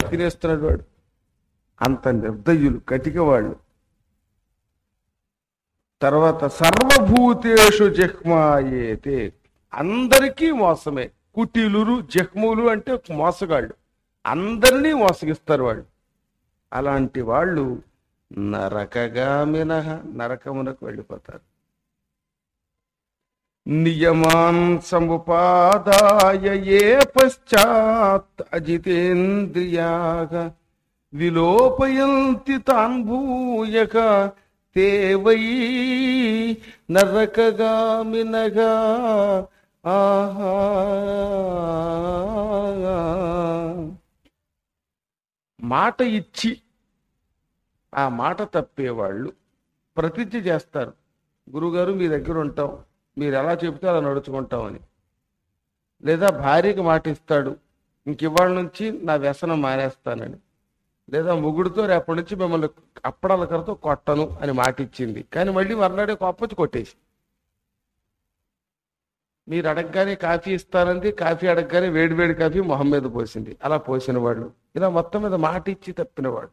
తినేస్తున్నాడు వాడు అంత నిర్దయులు కటిక వాళ్ళు తర్వాత సర్వభూతేషు జహ్మాయేతే అందరికీ మోసమే కుటీలురు జహ్ములు అంటే మోసగాళ్ళు అందరినీ మోసగిస్తారు వాళ్ళు అలాంటి వాళ్ళు నరకగామిన నరకమునకు వెళ్ళిపోతారు నియమాన్ సముపాదాయ ఏ పశ్చాత్ అజితేంద్రియాగ విలోపయంతి తాన్ భూయక తే వై నరకగామినగా ఆహా మాట ఇచ్చి ఆ మాట తప్పేవాళ్ళు ప్రతిజ్ఞ చేస్తారు గురుగారు మీ దగ్గర ఉంటాం మీరు ఎలా చెబితే అలా నడుచుకుంటామని లేదా భార్యకి మాట ఇస్తాడు ఇంక ఇవాళ నుంచి నా వ్యసనం మానేస్తానని లేదా ముగుడుతో రేపటి నుంచి మిమ్మల్ని అప్పడాల కరతో కొట్టను అని మాట ఇచ్చింది కానీ మళ్ళీ మర్నాడే కోపొచ్చి కొట్టేసి మీరు అడగగానే కాఫీ ఇస్తానంది కాఫీ అడగగానే వేడి వేడి కాఫీ మొహం మీద పోసింది అలా పోసిన వాళ్ళు ఇలా మొత్తం మీద మాట ఇచ్చి తప్పినవాడు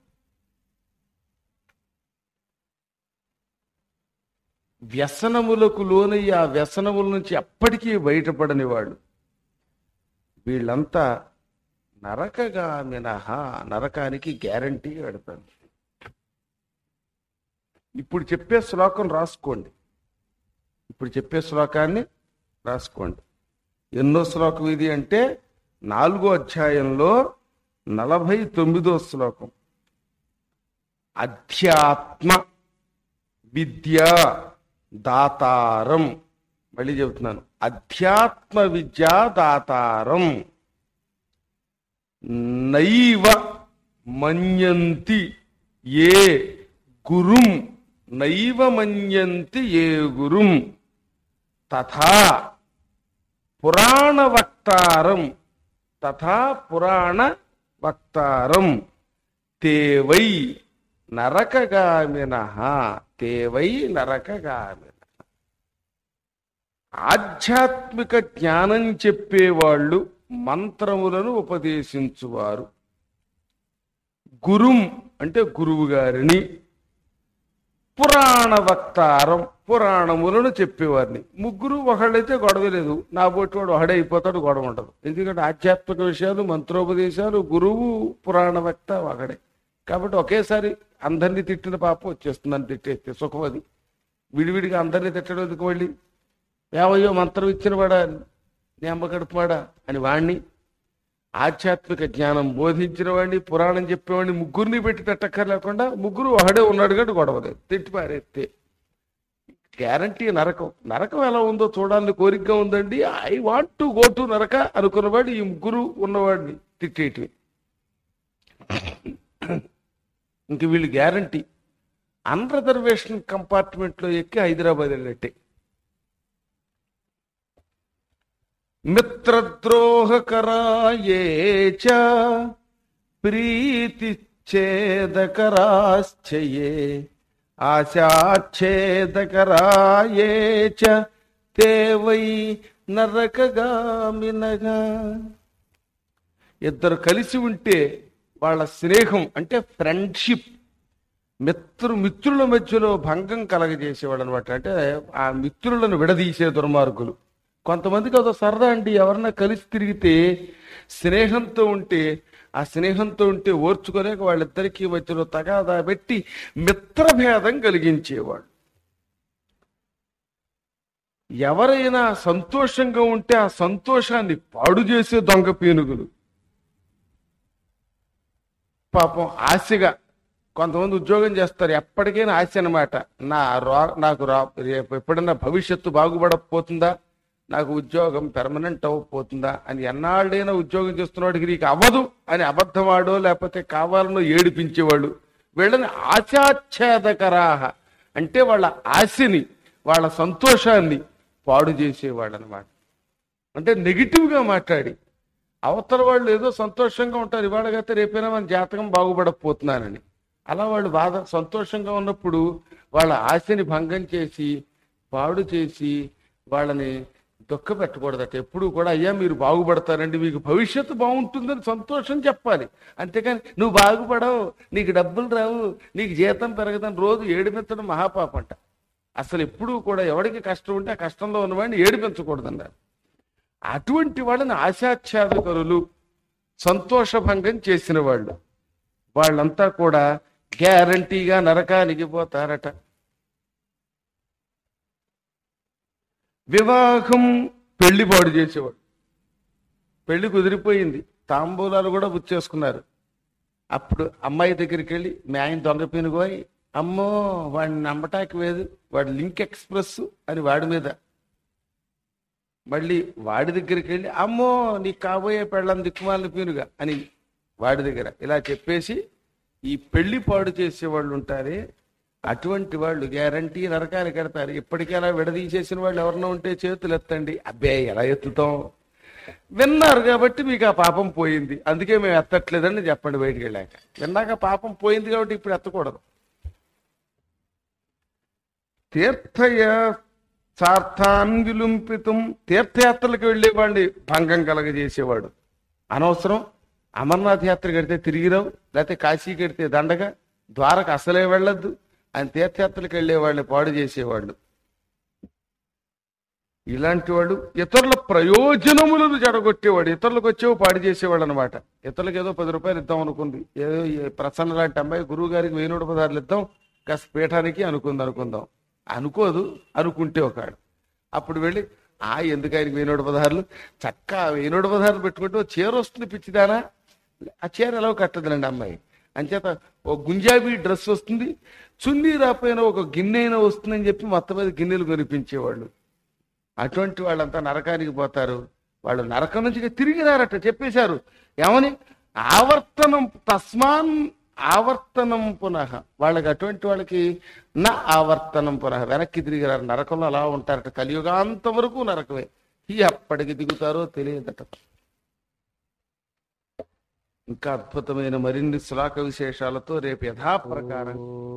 వ్యసనములకు లోనయ్యి ఆ వ్యసనముల నుంచి ఎప్పటికీ బయటపడని వాళ్ళు వీళ్ళంతా నరకగా మినహా నరకానికి గ్యారంటీ పెడతాను ఇప్పుడు చెప్పే శ్లోకం రాసుకోండి ఇప్పుడు చెప్పే శ్లోకాన్ని రాసుకోండి ఎన్నో శ్లోకం ఇది అంటే నాలుగో అధ్యాయంలో నలభై తొమ్మిదో శ్లోకం అధ్యాత్మ విద్య దాతారం మళ్ళీ చెబుతున్నాను అధ్యాత్మ విద్యా దాతారం నైవ మన్యంతి ఏ గురుం నైవ మన్యంతి ఏ గురుం తథా పురాణ వక్తారం తథా పురాణ వక్తారం తేవై నరకగామిన తేవై నరకగామిన ఆధ్యాత్మిక జ్ఞానం చెప్పేవాళ్ళు మంత్రములను ఉపదేశించువారు గురుం అంటే గురువు గారిని పురాణ వక్తారం పురాణములను చెప్పేవారిని ముగ్గురు ఒకళ్ళైతే గొడవ లేదు నా బోటి వాడు ఒకడే అయిపోతాడు గొడవ ఉండదు ఎందుకంటే ఆధ్యాత్మిక విషయాలు మంత్రోపదేశాలు గురువు పురాణ వక్త ఒకడే కాబట్టి ఒకేసారి అందరినీ తిట్టిన పాపం వచ్చేస్తుందని తిట్టేస్తే సుఖం అది విడివిడిగా అందరినీ తిట్టడం ఎందుకు మళ్ళీ ఏవయ్యో మంత్రం ఇచ్చిన వాడా నీ అమ్మ కడుపువాడా అని వాణ్ణి ఆధ్యాత్మిక జ్ఞానం బోధించిన వాడిని పురాణం చెప్పేవాడిని ముగ్గురిని పెట్టి తిట్టక్కర్లేకుండా ముగ్గురు ఒకడే ఉన్నాడు కంటే గొడవలేదు తిట్టి పారేస్తే గ్యారంటీ నరకం నరకం ఎలా ఉందో చూడాలని కోరికగా ఉందండి I want to go to నరక అనుకున్నవాడు ఈ ముగ్గురు ఉన్నవాడిని తిట్టేటివి ఇంక వీళ్ళు గ్యారంటీ అన్రిజర్వేషన్ కంపార్ట్మెంట్ లో ఎక్కి హైదరాబాద్ వెళ్ళట్టే మిత్రద్రోహకరాయే చ ప్రీతి ఛేదకరాశ్చయే ఆశాఛేదకరాయే చ తే వై నరకగామినగా ఇద్దరు కలిసి ఉంటే వాళ్ళ స్నేహం అంటే ఫ్రెండ్షిప్ మిత్రు మిత్రుల మధ్యలో భంగం కలగజేసేవాడు అనమాట అంటే ఆ మిత్రులను విడదీసే దుర్మార్గులు కొంతమందికి అదో సరదా అండి ఎవరన్నా కలిసి తిరిగితే స్నేహంతో ఉంటే ఆ స్నేహంతో ఉంటే ఓర్చుకోలేక వాళ్ళిద్దరికీ మధ్యలో తగాదా పెట్టి మిత్రభేదం కలిగించేవాడు ఎవరైనా సంతోషంగా ఉంటే ఆ సంతోషాన్ని పాడు చేసే దొంగ పీనుగులు పాపం ఆశగా కొంతమంది ఉద్యోగం చేస్తారు ఎప్పటికైనా ఆశ అనమాట నా రా నాకు రా రేపు ఎప్పుడన్నా భవిష్యత్తు బాగుపడకపోతుందా నాకు ఉద్యోగం పెర్మనెంట్ అవ్వకపోతుందా అని ఎన్నాళ్ళైనా ఉద్యోగం చేస్తున్నవాడికి నీకు అవ్వదు అని అబద్ధమాడో లేకపోతే కావాలనో ఏడిపించేవాళ్ళు వీళ్ళని ఆశాచ్ఛేదకరాహ అంటే వాళ్ళ ఆశని వాళ్ళ సంతోషాన్ని పాడు చేసేవాళ్ళు అనమాట అంటే నెగిటివ్గా మాట్లాడి అవతల వాళ్ళు ఏదో సంతోషంగా ఉంటారు ఇవాళ గత రేపైనా మన జాతకం బాగుపడకపోతున్నానని అలా వాళ్ళు బాధ సంతోషంగా ఉన్నప్పుడు వాళ్ళ ఆశని భంగం చేసి పాడు చేసి వాళ్ళని దుఃఖ పెట్టకూడదట ఎప్పుడు కూడా అయ్యా మీరు బాగుపడతారండి మీకు భవిష్యత్తు బాగుంటుందని సంతోషం చెప్పాలి అంతేకాని నువ్వు బాగుపడవు నీకు డబ్బులు రావు నీకు జీతం పెరగదని రోజు ఏడిపించడం మహాపాపం అంట అసలు ఎప్పుడూ కూడా ఎవరికి కష్టం ఉంటే ఆ కష్టంలో ఉన్నవాడిని ఏడిపించకూడదన్నారు అటువంటి వాళ్ళని ఆశాచ్ఛాదకరులు సంతోషభంగం చేసిన వాళ్ళు వాళ్ళంతా కూడా గ్యారంటీగా నరకానికి పోతారట వివాహం పెళ్లి పాడు చేసేవాడు పెళ్లి కుదిరిపోయింది తాంబూలాలు కూడా బుచ్చేసుకున్నారు అప్పుడు అమ్మాయి దగ్గరికి వెళ్ళి మీ ఆయన దొంగపోయిన పోయి అమ్మో వాడిని నమ్మటానికి లేదు వాడి లింక్ ఎక్స్ప్రెస్ అని వాడి మీద మళ్ళీ వాడి దగ్గరికి వెళ్ళి అమ్మో నీకు కాబోయే పెళ్ళం దిక్కుమాలిన పీనుగా అని వాడి దగ్గర ఇలా చెప్పేసి ఈ పెళ్లి పాడు చేసే వాళ్ళు ఉంటారే అటువంటి వాళ్ళు గ్యారంటీ నరకాలు కడతారు ఇప్పటికీ అలా విడదీసేసిన వాళ్ళు ఎవరన్నా ఉంటే చేతులు ఎత్తండి అబ్బే ఎలా ఎత్తుతాం విన్నారు కాబట్టి మీకు ఆ పాపం పోయింది అందుకే మేము ఎత్తట్లేదని చెప్పండి బయటికి వెళ్ళాక విన్నాక పాపం పోయింది కాబట్టి ఇప్పుడు ఎత్తకూడదు తీర్థయ సార్థాన్ విలుంపితం తీర్థయాత్రలకు వెళ్ళే వాడిని భంగం కలగజేసేవాడు అనవసరం అమర్నాథ్ యాత్ర కడితే తిరిగిరావు లేకపోతే కాశీ కడితే దండగా ద్వారకు అసలే వెళ్ళొద్దు ఆయన తీర్థయాత్రలకు వెళ్ళే వాళ్ళని పాడు చేసేవాళ్ళు ఇలాంటి వాడు ఇతరుల ప్రయోజనములను జడగొట్టేవాడు ఇతరులకు వచ్చేవి పాడు చేసేవాడు అనమాట ఇతరులకు ఏదో పది రూపాయలు ఇద్దాం అనుకుంది ఏదో ఈ ప్రసన్న లాంటి అమ్మాయి గురువు గారికి వెయ్యి నూట పదార్లు ఇద్దాం కాస్త పీఠానికి అనుకుంది అనుకుందాం అనుకోదు అనుకుంటే ఒకడు అప్పుడు వెళ్ళి ఆ ఎందుకు ఆయనకి వెయ్యి నూట పదహారులు చక్క వెయ్యి నూట పదహారులు పెట్టుకుంటే ఓ చీర వస్తుంది పిచ్చిదానా ఆ చీర ఎలా కట్టదులండి అమ్మాయి అంచేత ఓ గుంజాబీ డ్రెస్ వస్తుంది చున్నీ రాపోయినా ఒక గిన్నె అయినా వస్తుందని చెప్పి మొత్తం మీద గిన్నెలు కొనిపించేవాళ్ళు అటువంటి వాళ్ళంతా నరకానికి పోతారు వాళ్ళు నరకం నుంచి తిరిగి రారట చెప్పేశారు ఏమని ఆవర్తనం తస్మాన్ ఆవర్తనం పునః వాళ్ళకి అటువంటి వాళ్ళకి నా ఆవర్తనం పునః వెనక్కి తిరిగి రారు నరకంలో అలా ఉంటారట కలియుగాంతం వరకు నరకమే ఈ ఎప్పటికి దిగుతారో తెలియదట ఇంకా అద్భుతమైన మరిన్ని శ్లోక విశేషాలతో రేపు యథాప్రకారం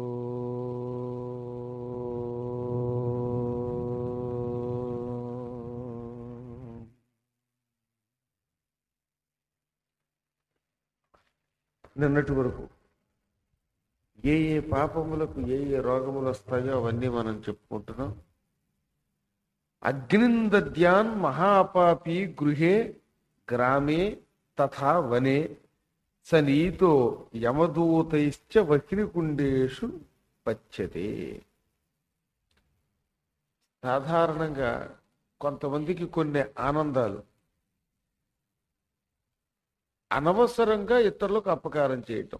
నిన్నటి వరకు ఏ ఏ పాపములకు ఏ ఏ రోగములు వస్తాయో అవన్నీ మనం చెప్పుకుంటున్నాం అగ్నిందద్యాన్ మహాపాపి గృహే గ్రామే తథా వనే స నీతో యమదూతైశ్చ వక్రికుండేషు పచ్చతే సాధారణంగా కొంతమందికి కొన్ని ఆనందాలు అనవసరంగా ఇతరులకు అపకారం చేయటం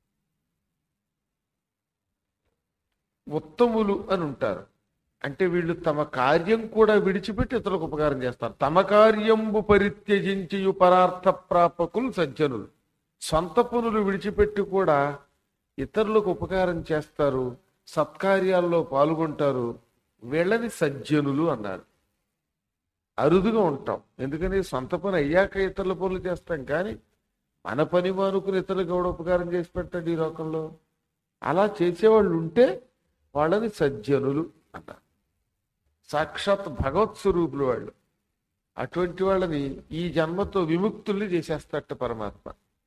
ఉత్తములు అని ఉంటారు అంటే వీళ్ళు తమ కార్యం కూడా విడిచిపెట్టి ఇతరులకు ఉపకారం చేస్తారు తమ కార్యంబు పరిత్యజించియు పరార్థ ప్రాపకులు సజ్జనులు సొంత పనులు విడిచిపెట్టి కూడా ఇతరులకు ఉపకారం చేస్తారు సత్కార్యాల్లో పాల్గొంటారు వీళ్ళని సజ్జనులు అన్నారు అరుదుగా ఉంటాం ఎందుకని సొంత పని అయ్యాక ఇతరుల పనులు చేస్తాం కానీ మన పని మానుకుని ఇతరులకు ఎవడు ఉపకారం చేసి పెట్టండి ఈ లోకంలో అలా చేసేవాళ్ళు ఉంటే వాళ్ళని సజ్జనులు అన్నారు సాక్షాత్ భగవత్ స్వరూపులు వాళ్ళు అటువంటి వాళ్ళని ఈ జన్మతో విముక్తుల్ని చేసేస్తట పరమాత్మ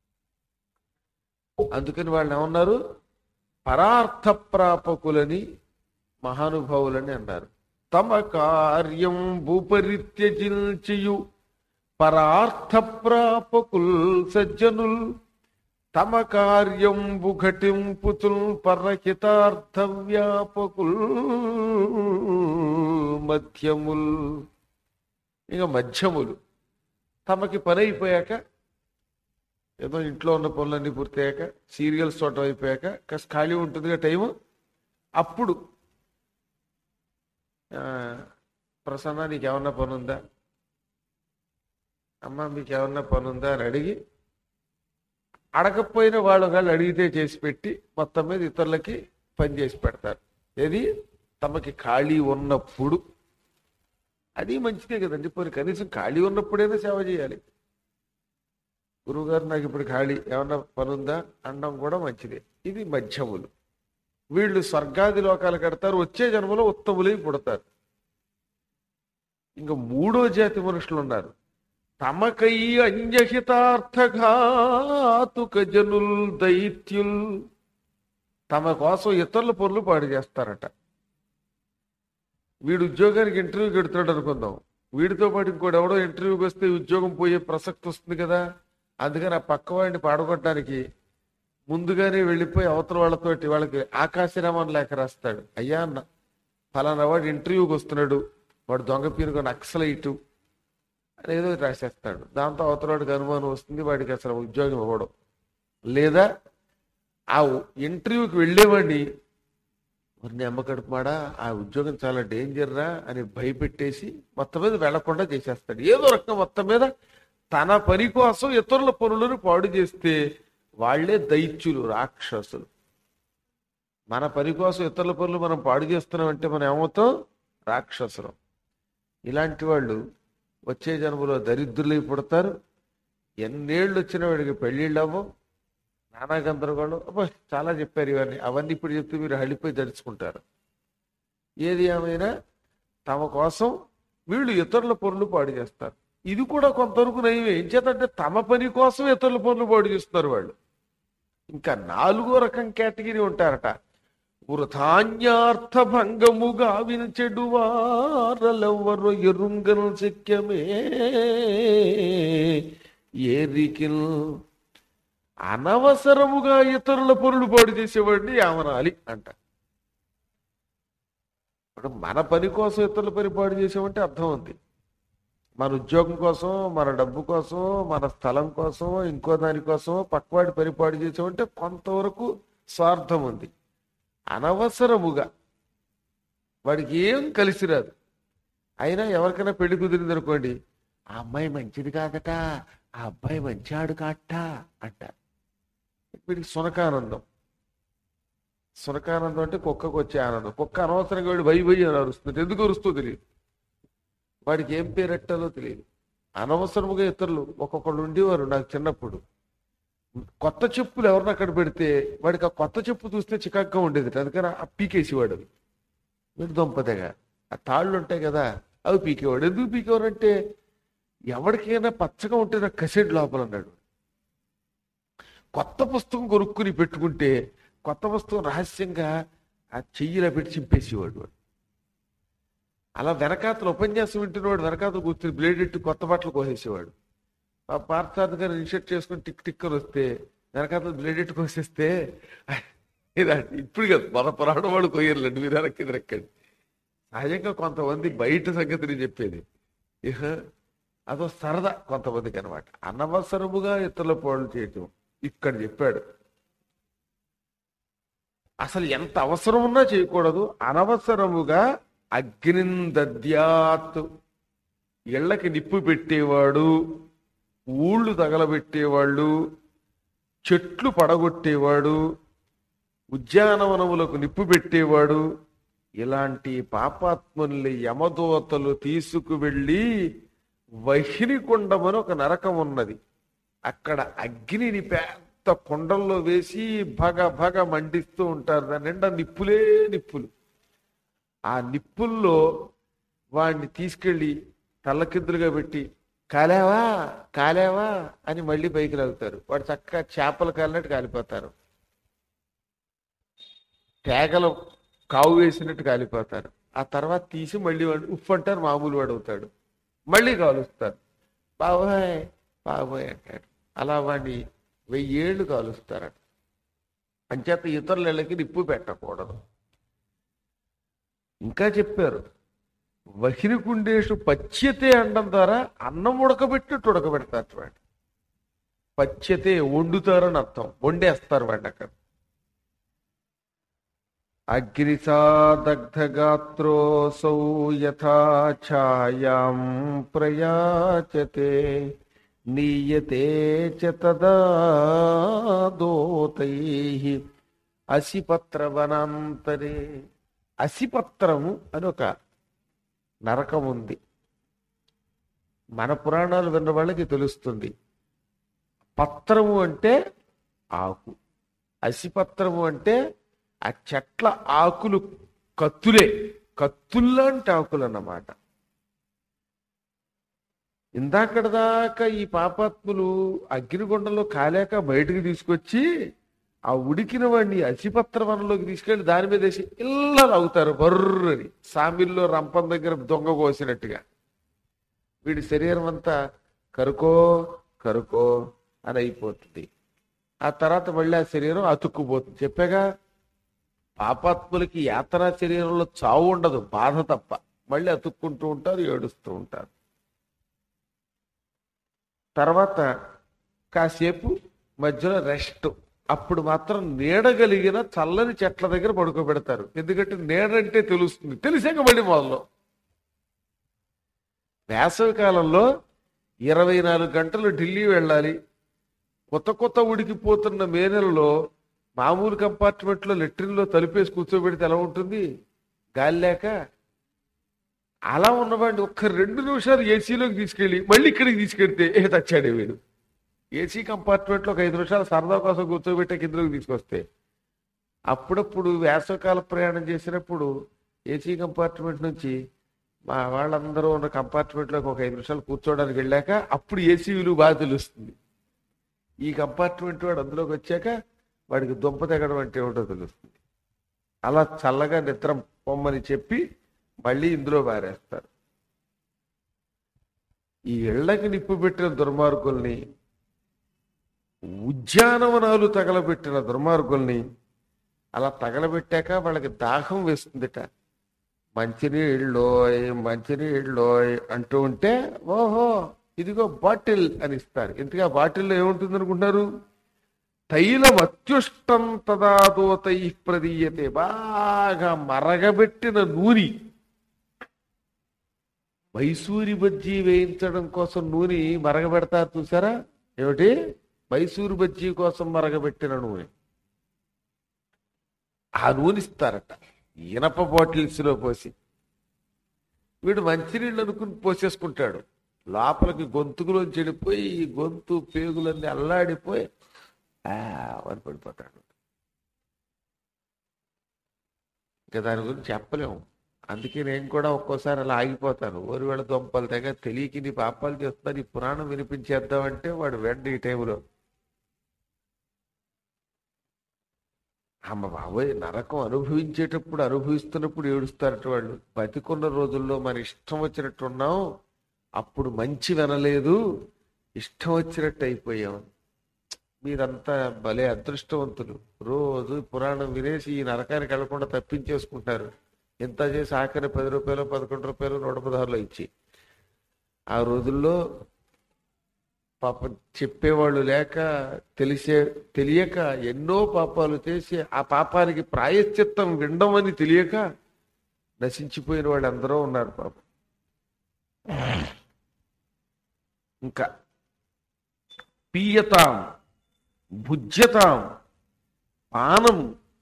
అందుకని వాళ్ళు ఏమన్నారు పరార్థ ప్రాపకులని మహానుభావులని అన్నారు తమ కార్యం భూపరిత్యజించియు పరార్థ ప్రాపకుల్ సజ్జనుల్ తమ కార్యంబు ఘటింపుతుల్ పరహితార్థ వ్యాపకుల్ మధ్యముల్ ఇక మధ్యములు తమకి పని అయిపోయాక ఏదో ఇంట్లో ఉన్న పనులన్నీ పూర్తయ్యాక సీరియల్స్ చూడటం అయిపోయాక కాస్త ఖాళీ ఉంటుందిగా టైము అప్పుడు ఆ, ప్రసన్న నీకేమన్నా పని ఉందా అమ్మ మీకేమన్నా పని ఉందా అని అడిగి అడగకపోయిన వాళ్ళు ఒకవేళ అడిగితే చేసి పెట్టి మొత్తం మీద ఇతరులకి పని చేసి పెడతారు ఏది తమకి ఖాళీ ఉన్నప్పుడు అది మంచిదే కదండి పోనీ కనీసం ఖాళీ ఉన్నప్పుడైనా సేవ చేయాలి గురువుగారు నాకు ఇప్పుడు ఖాళీ ఏమన్నా పని ఉందా అనడం కూడా మంచిదే ఇది మధ్యములు వీళ్ళు స్వర్గాది లోకాలు కడతారు వచ్చే జన్మలో ఉత్తములై పుడతారు ఇంకా మూడో జాతి మనుషులు ఉన్నారు తమకై అంజహితార్థఘాతుక జనుల్ దైత్యుల్ తమ కోసం ఇతరుల పనులు పాడు చేస్తారట వీడు ఉద్యోగానికి ఇంటర్వ్యూకి ఎడుతున్నాడు అనుకుందాం వీడితో పాటు ఇంకోటి ఎవడో ఇంటర్వ్యూకి వస్తే ఉద్యోగం పోయే ప్రసక్తి వస్తుంది కదా అందుకని ఆ పక్క వాడిని పాడగొట్టడానికి ముందుగానే వెళ్ళిపోయి అవతల వాళ్ళతోటి వాళ్ళకి ఆకాశరామం లేఖ రాస్తాడు అయ్యా అన్న ఫలానా వాడు ఇంటర్వ్యూకి వస్తున్నాడు వాడు దొంగ పీనుగా నక్సలైటు అని ఏదో ఒకటి రాసేస్తాడు దాంతో అవతల వాడికి అనుమానం వస్తుంది వాడికి అసలు ఉద్యోగం ఇవ్వడం లేదా ఆ ఇంటర్వ్యూకి వెళ్ళేవాడిని మరి అమ్మ కడుపుమాడా ఆ ఉద్యోగం చాలా డేంజర్ రా అని భయపెట్టేసి మొత్తం మీద వెళ్లకుండా చేసేస్తాడు ఏదో రకంగా మొత్తం మీద తన పని కోసం ఇతరుల పనులను పాడు చేస్తే వాళ్ళే దైత్యులు రాక్షసులు మన పని కోసం ఇతరుల పనులు మనం పాడు చేస్తున్నాం అంటే మనం ఏమవుతాం రాక్షసులం ఇలాంటి వాళ్ళు వచ్చే జన్మలో దరిద్రులై పుడతారు ఎన్నేళ్ళు వచ్చిన వాడికి పెళ్ళిళ్ళు అవ్వవు నానా గందరగోళం అబ్బా చాలా చెప్పారు ఇవన్నీ అవన్నీ ఇప్పుడు చెప్తే మీరు హళ్ళిపోయి దడుచుకుంటారు ఏది ఏమైనా తమ కోసం వీళ్ళు ఇతరుల పనులు పాడు చేస్తారు ఇది కూడా కొంతవరకు నయమే ఏం చేతంటే తమ పని కోసం ఇతరుల పనులు పాడు చేస్తున్నారు వాళ్ళు ఇంకా నాలుగో రకం కేటగిరీ ఉంటారట వృధాన్యార్థ భంగముగా వినచెడు వారలెవ్వరు ఎరుంగను శక్యమే ఏరికిల్ అనవసరముగా ఇతరుల పనులు పాడు చేసేవాడిని యామనాలి అంట ఇప్పుడు మన పని కోసం ఇతరుల పని పాడు చేసామంటే అర్థం ఉంది మన ఉద్యోగం కోసం మన డబ్బు కోసం మన స్థలం కోసం ఇంకో దానికోసం పక్కవాడి పని పాడు చేసామంటే కొంతవరకు స్వార్థం ఉంది అనవసరముగా వాడికి ఏం కలిసి రాదు అయినా ఎవరికైనా పెళ్లి కుదిరింది అనుకోండి ఆ అమ్మాయి మంచిది కాదట ఆ అబ్బాయి మంచాడు కాట అంటారు వీడికి సునకానందం సునకానందం అంటే కుక్కకు వచ్చే ఆనందం కుక్క అనవసరంగా వీడు భయ భయ అని అరుస్తుంది ఎందుకు అరుస్తూ తెలియదు వాడికి ఏం పేరెట్టాలో తెలియదు అనవసరముగా ఇతరులు ఒక్కొక్కళ్ళు ఉండేవారు నాకు చిన్నప్పుడు కొత్త చెప్పులు ఎవరిని అక్కడ పెడితే వాడికి ఆ కొత్త చెప్పు చూస్తే చికాగ్గా ఉండేది అందుకని ఆ పీకేసేవాడు అవి వీడు దొంపదగా ఆ తాళ్ళు ఉంటాయి కదా అవి పీకేవాడు ఎందుకు పీకేవాడు అంటే ఎవరికైనా పచ్చగా ఉంటే నాకు కసెడ్ లోపల అన్నాడు కొత్త పుస్తకం కొనుక్కుని పెట్టుకుంటే కొత్త పుస్తకం రహస్యంగా ఆ చెయ్యిలా పెట్టి చింపేసేవాడు వాడు అలా వెనకాతలు ఉపన్యాసం వింటున్నవాడు వెనకాతలు కూర్చుని బ్లేడ్ ఎట్టి కొత్త బట్టలు కోసేసేవాడు ఆ పార్థార్థ గారు ఇన్షర్ట్ చేసుకుని టిక్ టిక్ అని వస్తే వెనకాతలు బ్లేడ్ ఎట్టి కోసేస్తే ఇదండి ఇప్పుడు కదా మన పురాణం వాడు కొయ్యర్లండి మీరు వెనక్కి రెక్కండి సహజంగా కొంతమంది బయట సంగతిని చెప్పేది ఇహ అదో సరదా కొంతమందికి అనమాట అనవసరముగా ఇతరుల పోళ్ళు చేయటం ఇక్కడ చెప్పాడు అసలు ఎంత అవసరం ఉన్నా చేయకూడదు అనవసరముగా అగ్నిందద్యాత్ ఇళ్ళకి నిప్పు పెట్టేవాడు ఊళ్ళు తగలబెట్టేవాళ్ళు చెట్లు పడగొట్టేవాడు ఉద్యానవనములకు నిప్పు పెట్టేవాడు ఇలాంటి పాపాత్ముల్ని యమదూతలు తీసుకువెళ్ళి వహినికుండమని ఒక నరకం ఉన్నది అక్కడ అగ్నిని పెద్ద కుండల్లో వేసి భగ భగ మండిస్తూ ఉంటారు దాని నిండా నిప్పులే నిప్పులు ఆ నిప్పుల్లో వాడిని తీసుకెళ్ళి తల్లకిద్దులుగా పెట్టి కాలేవా కాలేవా అని మళ్ళీ పైకి లాగుతారు వాడు చక్కగా చేపలు కాలినట్టు కాలిపోతారు తేగలు కావు వేసినట్టు కాలిపోతారు ఆ తర్వాత తీసి మళ్ళీ వాడు ఉప్పు అంటారు మామూలు వాడు అవుతాడు మళ్ళీ కాలుస్తారు బాబోయ్ బాబోయ్ అంటాడు అలా వాడిని వెయ్యేళ్ళు కాలుస్తారట అంచేత ఇతరుల ఇళ్ళకి నిప్పు పెట్టకూడదు ఇంకా చెప్పారు వహిరికుండేషు పచ్యతే అనడం ద్వారా అన్నం ఉడకబెట్టినట్టు ఉడకబెడతారు వాడు పచ్యతే వండుతారని అర్థం వండేస్తారు వాడిని అక్కడ అగ్నిసాదగ్ధగాత్రోసౌ యథా ఛాయాం ప్రయాచతే నీయతే చ తదా దోతై అసిపత్రవనాంతరే అసిపత్రము అని ఒక నరకం ఉంది మన పురాణాలు విన్న వాళ్ళకి తెలుస్తుంది పత్రము అంటే ఆకు అసిపత్రము అంటే ఆ చెట్ల ఆకులు కత్తులే కత్తుల్లాంటి ఆకులు అన్నమాట ఇందాకడ దాకా ఈ పాపాత్ములు అగ్నిగుండంలో కాలేక బయటకు తీసుకొచ్చి ఆ ఉడికిన వాడిని అసిపత్ర వనంలోకి తీసుకెళ్లి దాని మీద వేసి ఇళ్ళ అవుతారు బర్రని సామిల్లో రంపం దగ్గర దొంగ కోసినట్టుగా వీడి శరీరం అంతా కరుకో కరుకో అని అయిపోతుంది ఆ తర్వాత మళ్ళీ ఆ శరీరం అతుక్కుపోతుంది చెప్పాగా పాపాత్ములకి యాతనా శరీరంలో చావు ఉండదు బాధ తప్ప మళ్ళీ అతుక్కుంటూ ఉంటారు ఏడుస్తూ ఉంటారు తర్వాత కాసేపు మధ్యలో రెస్ట్ అప్పుడు మాత్రం నీడగలిగిన చల్లని చెట్ల దగ్గర పడుకోబెడతారు ఎందుకంటే నీడంటే తెలుస్తుంది తెలిసాక మళ్ళీ మొదలు వేసవి కాలంలో ఇరవై నాలుగు గంటలు ఢిల్లీ వెళ్ళాలి కొత్త కొత్త ఉడికిపోతున్న మే నెలలో మామూలు కంపార్ట్మెంట్లో లెట్రిన్లో తలుపేసి కూర్చోబెడితే ఎలా ఉంటుంది గాలి లేక అలా ఉన్నవాడిని ఒక్క రెండు నిమిషాలు ఏసీలోకి తీసుకెళ్ళి మళ్ళీ ఇక్కడికి తీసుకెళ్తే ఏ తచ్చాడే వీడు ఏసీ కంపార్ట్మెంట్లో ఒక ఐదు నిమిషాలు సరదా కోసం కూర్చోబెట్టే కిందలోకి తీసుకొస్తే అప్పుడప్పుడు వేసవకాల ప్రయాణం చేసినప్పుడు ఏసీ కంపార్ట్మెంట్ నుంచి మా వాళ్ళందరూ ఉన్న కంపార్ట్మెంట్లోకి ఒక ఐదు నిమిషాలు కూర్చోవడానికి వెళ్ళాక అప్పుడు ఏసీ విలువ బాగా తెలుస్తుంది ఈ కంపార్ట్మెంట్ వాడు అందులోకి వచ్చాక వాడికి దుంప తెగడం అంటే ఏమిటో తెలుస్తుంది అలా చల్లగా నిద్ర పొమ్మని చెప్పి మళ్ళీ ఇందులో పారేస్తారు ఈ ఇళ్లకి నిప్పు పెట్టిన దుర్మార్గుల్ని ఉద్యానవనాలు తగలబెట్టిన దుర్మార్గుల్ని అలా తగలబెట్టాక వాళ్ళకి దాహం వేస్తుందిట మంచినీళ్ళోయ్ మంచినీళ్ళోయ్ అంటూ ఉంటే ఓహో ఇదిగో బాటిల్ అని ఇస్తారు ఇంతగా బాటిల్లో ఏముంటుంది అనుకుంటున్నారు తైలం అత్యుష్టం తదాదోతై ప్రదీయతే బాగా మరగబెట్టిన నూనె మైసూరి బజ్జీ వేయించడం కోసం నూనె మరగబెడతారు చూసారా ఏమిటి మైసూరు బజ్జీ కోసం మరగబెట్టిన నూనె ఆ నూనె ఇస్తారట ఇనప బాటిల్స్ లో పోసి వీడు మంచినీళ్ళు అనుకుని పోసేసుకుంటాడు లోపలికి గొంతుకులోంచి చెడిపోయి ఈ గొంతు పేగులన్నీ అల్లాడిపోయి ఆ అని పడిపోతాడు ఇంకా దాని గురించి చెప్పలేము అందుకే నేను కూడా ఒక్కోసారి అలా ఆగిపోతాను ఓరి వేళ దొంపలు తెగ తెలియకి నీ పాపాలు చేస్తున్నారు ఈ పురాణం వినిపించేద్దామంటే వాడు వెంట ఈ టైంలో అమ్మ బాబోయ్ నరకం అనుభవించేటప్పుడు అనుభవిస్తున్నప్పుడు ఏడుస్తారట వాళ్ళు బతికున్న రోజుల్లో మన ఇష్టం వచ్చినట్టు ఉన్నాం అప్పుడు మంచి వినలేదు ఇష్టం వచ్చినట్టు అయిపోయాం మీరంతా భలే అదృష్టవంతులు రోజు పురాణం వినేసి ఈ నరకానికి వెళ్లకుండా తప్పించేసుకుంటారు ఎంత చేసి ఆఖరి పది రూపాయలు పదకొండు రూపాయలు నూట పదహారులో ఇచ్చి ఆ రోజుల్లో పాపం చెప్పేవాళ్ళు లేక తెలిసే తెలియక ఎన్నో పాపాలు చేసి ఆ పాపానికి ప్రాయశ్చిత్తం వినడం అని తెలియక నశించిపోయిన వాళ్ళు అందరూ ఉన్నారు పాపం ఇంకా పీయతాం భుజ్యతాం పానం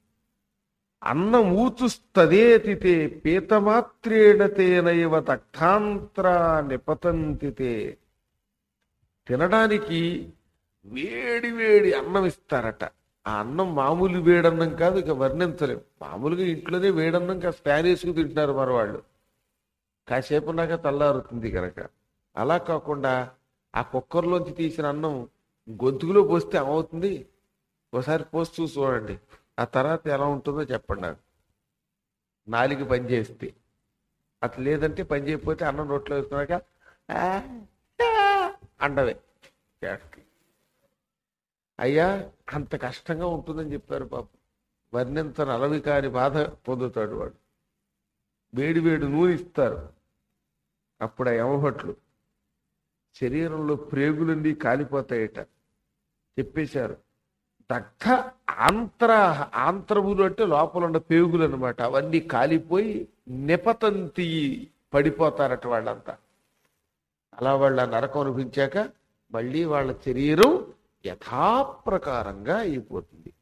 అన్నమూతుస్తదేతితే పీతమాత్రేణ తేనైవ దగ్ధాంతరా నిపతంతితే తినడానికి వేడి వేడి అన్నం ఇస్తారట ఆ అన్నం మామూలు వేడన్నం కాదు ఇక వర్ణించలేం మామూలుగా ఇంట్లోనే వేడన్నం కాస్త ఫ్యాన్ వేసుకు తింటున్నారు మన వాళ్ళు కాసేపు ఉన్నాక తెల్లారుతుంది కనుక అలా కాకుండా ఆ కుక్కర్లోంచి తీసిన అన్నం గొంతుకులో పోస్తే ఏమవుతుంది ఒకసారి పోసి చూసి చూడండి ఆ తర్వాత ఎలా ఉంటుందో చెప్పండి నాకు నాలుగు పని చేస్తే అట్లా లేదంటే పని చేయకపోతే అన్నం నోట్లో వేసుకున్నాక "ఆ, ఆ" అండవే చేష్టకి. అయ్యా అంత కష్టంగా ఉంటుందని చెప్పారు పాపం వర్ణించని అలవి కాని బాధ పొందుతాడు వాడు వేడి వేడి నూనె ఇస్తారు అప్పుడు ఆ యమభట్లు శరీరంలో ప్రేగులన్నీ కాలిపోతాయట చెప్పేశారు దగ్ధ ఆంత్ర ఆంత్రములు అంటే లోపల ఉన్న పేగులు అనమాట అవన్నీ కాలిపోయి నిపతంతి పడిపోతారట వాళ్ళంతా అలా వాళ్ళ నరకం అనిపించాక మళ్ళీ వాళ్ళ శరీరం యథాప్రకారంగా అయిపోతుంది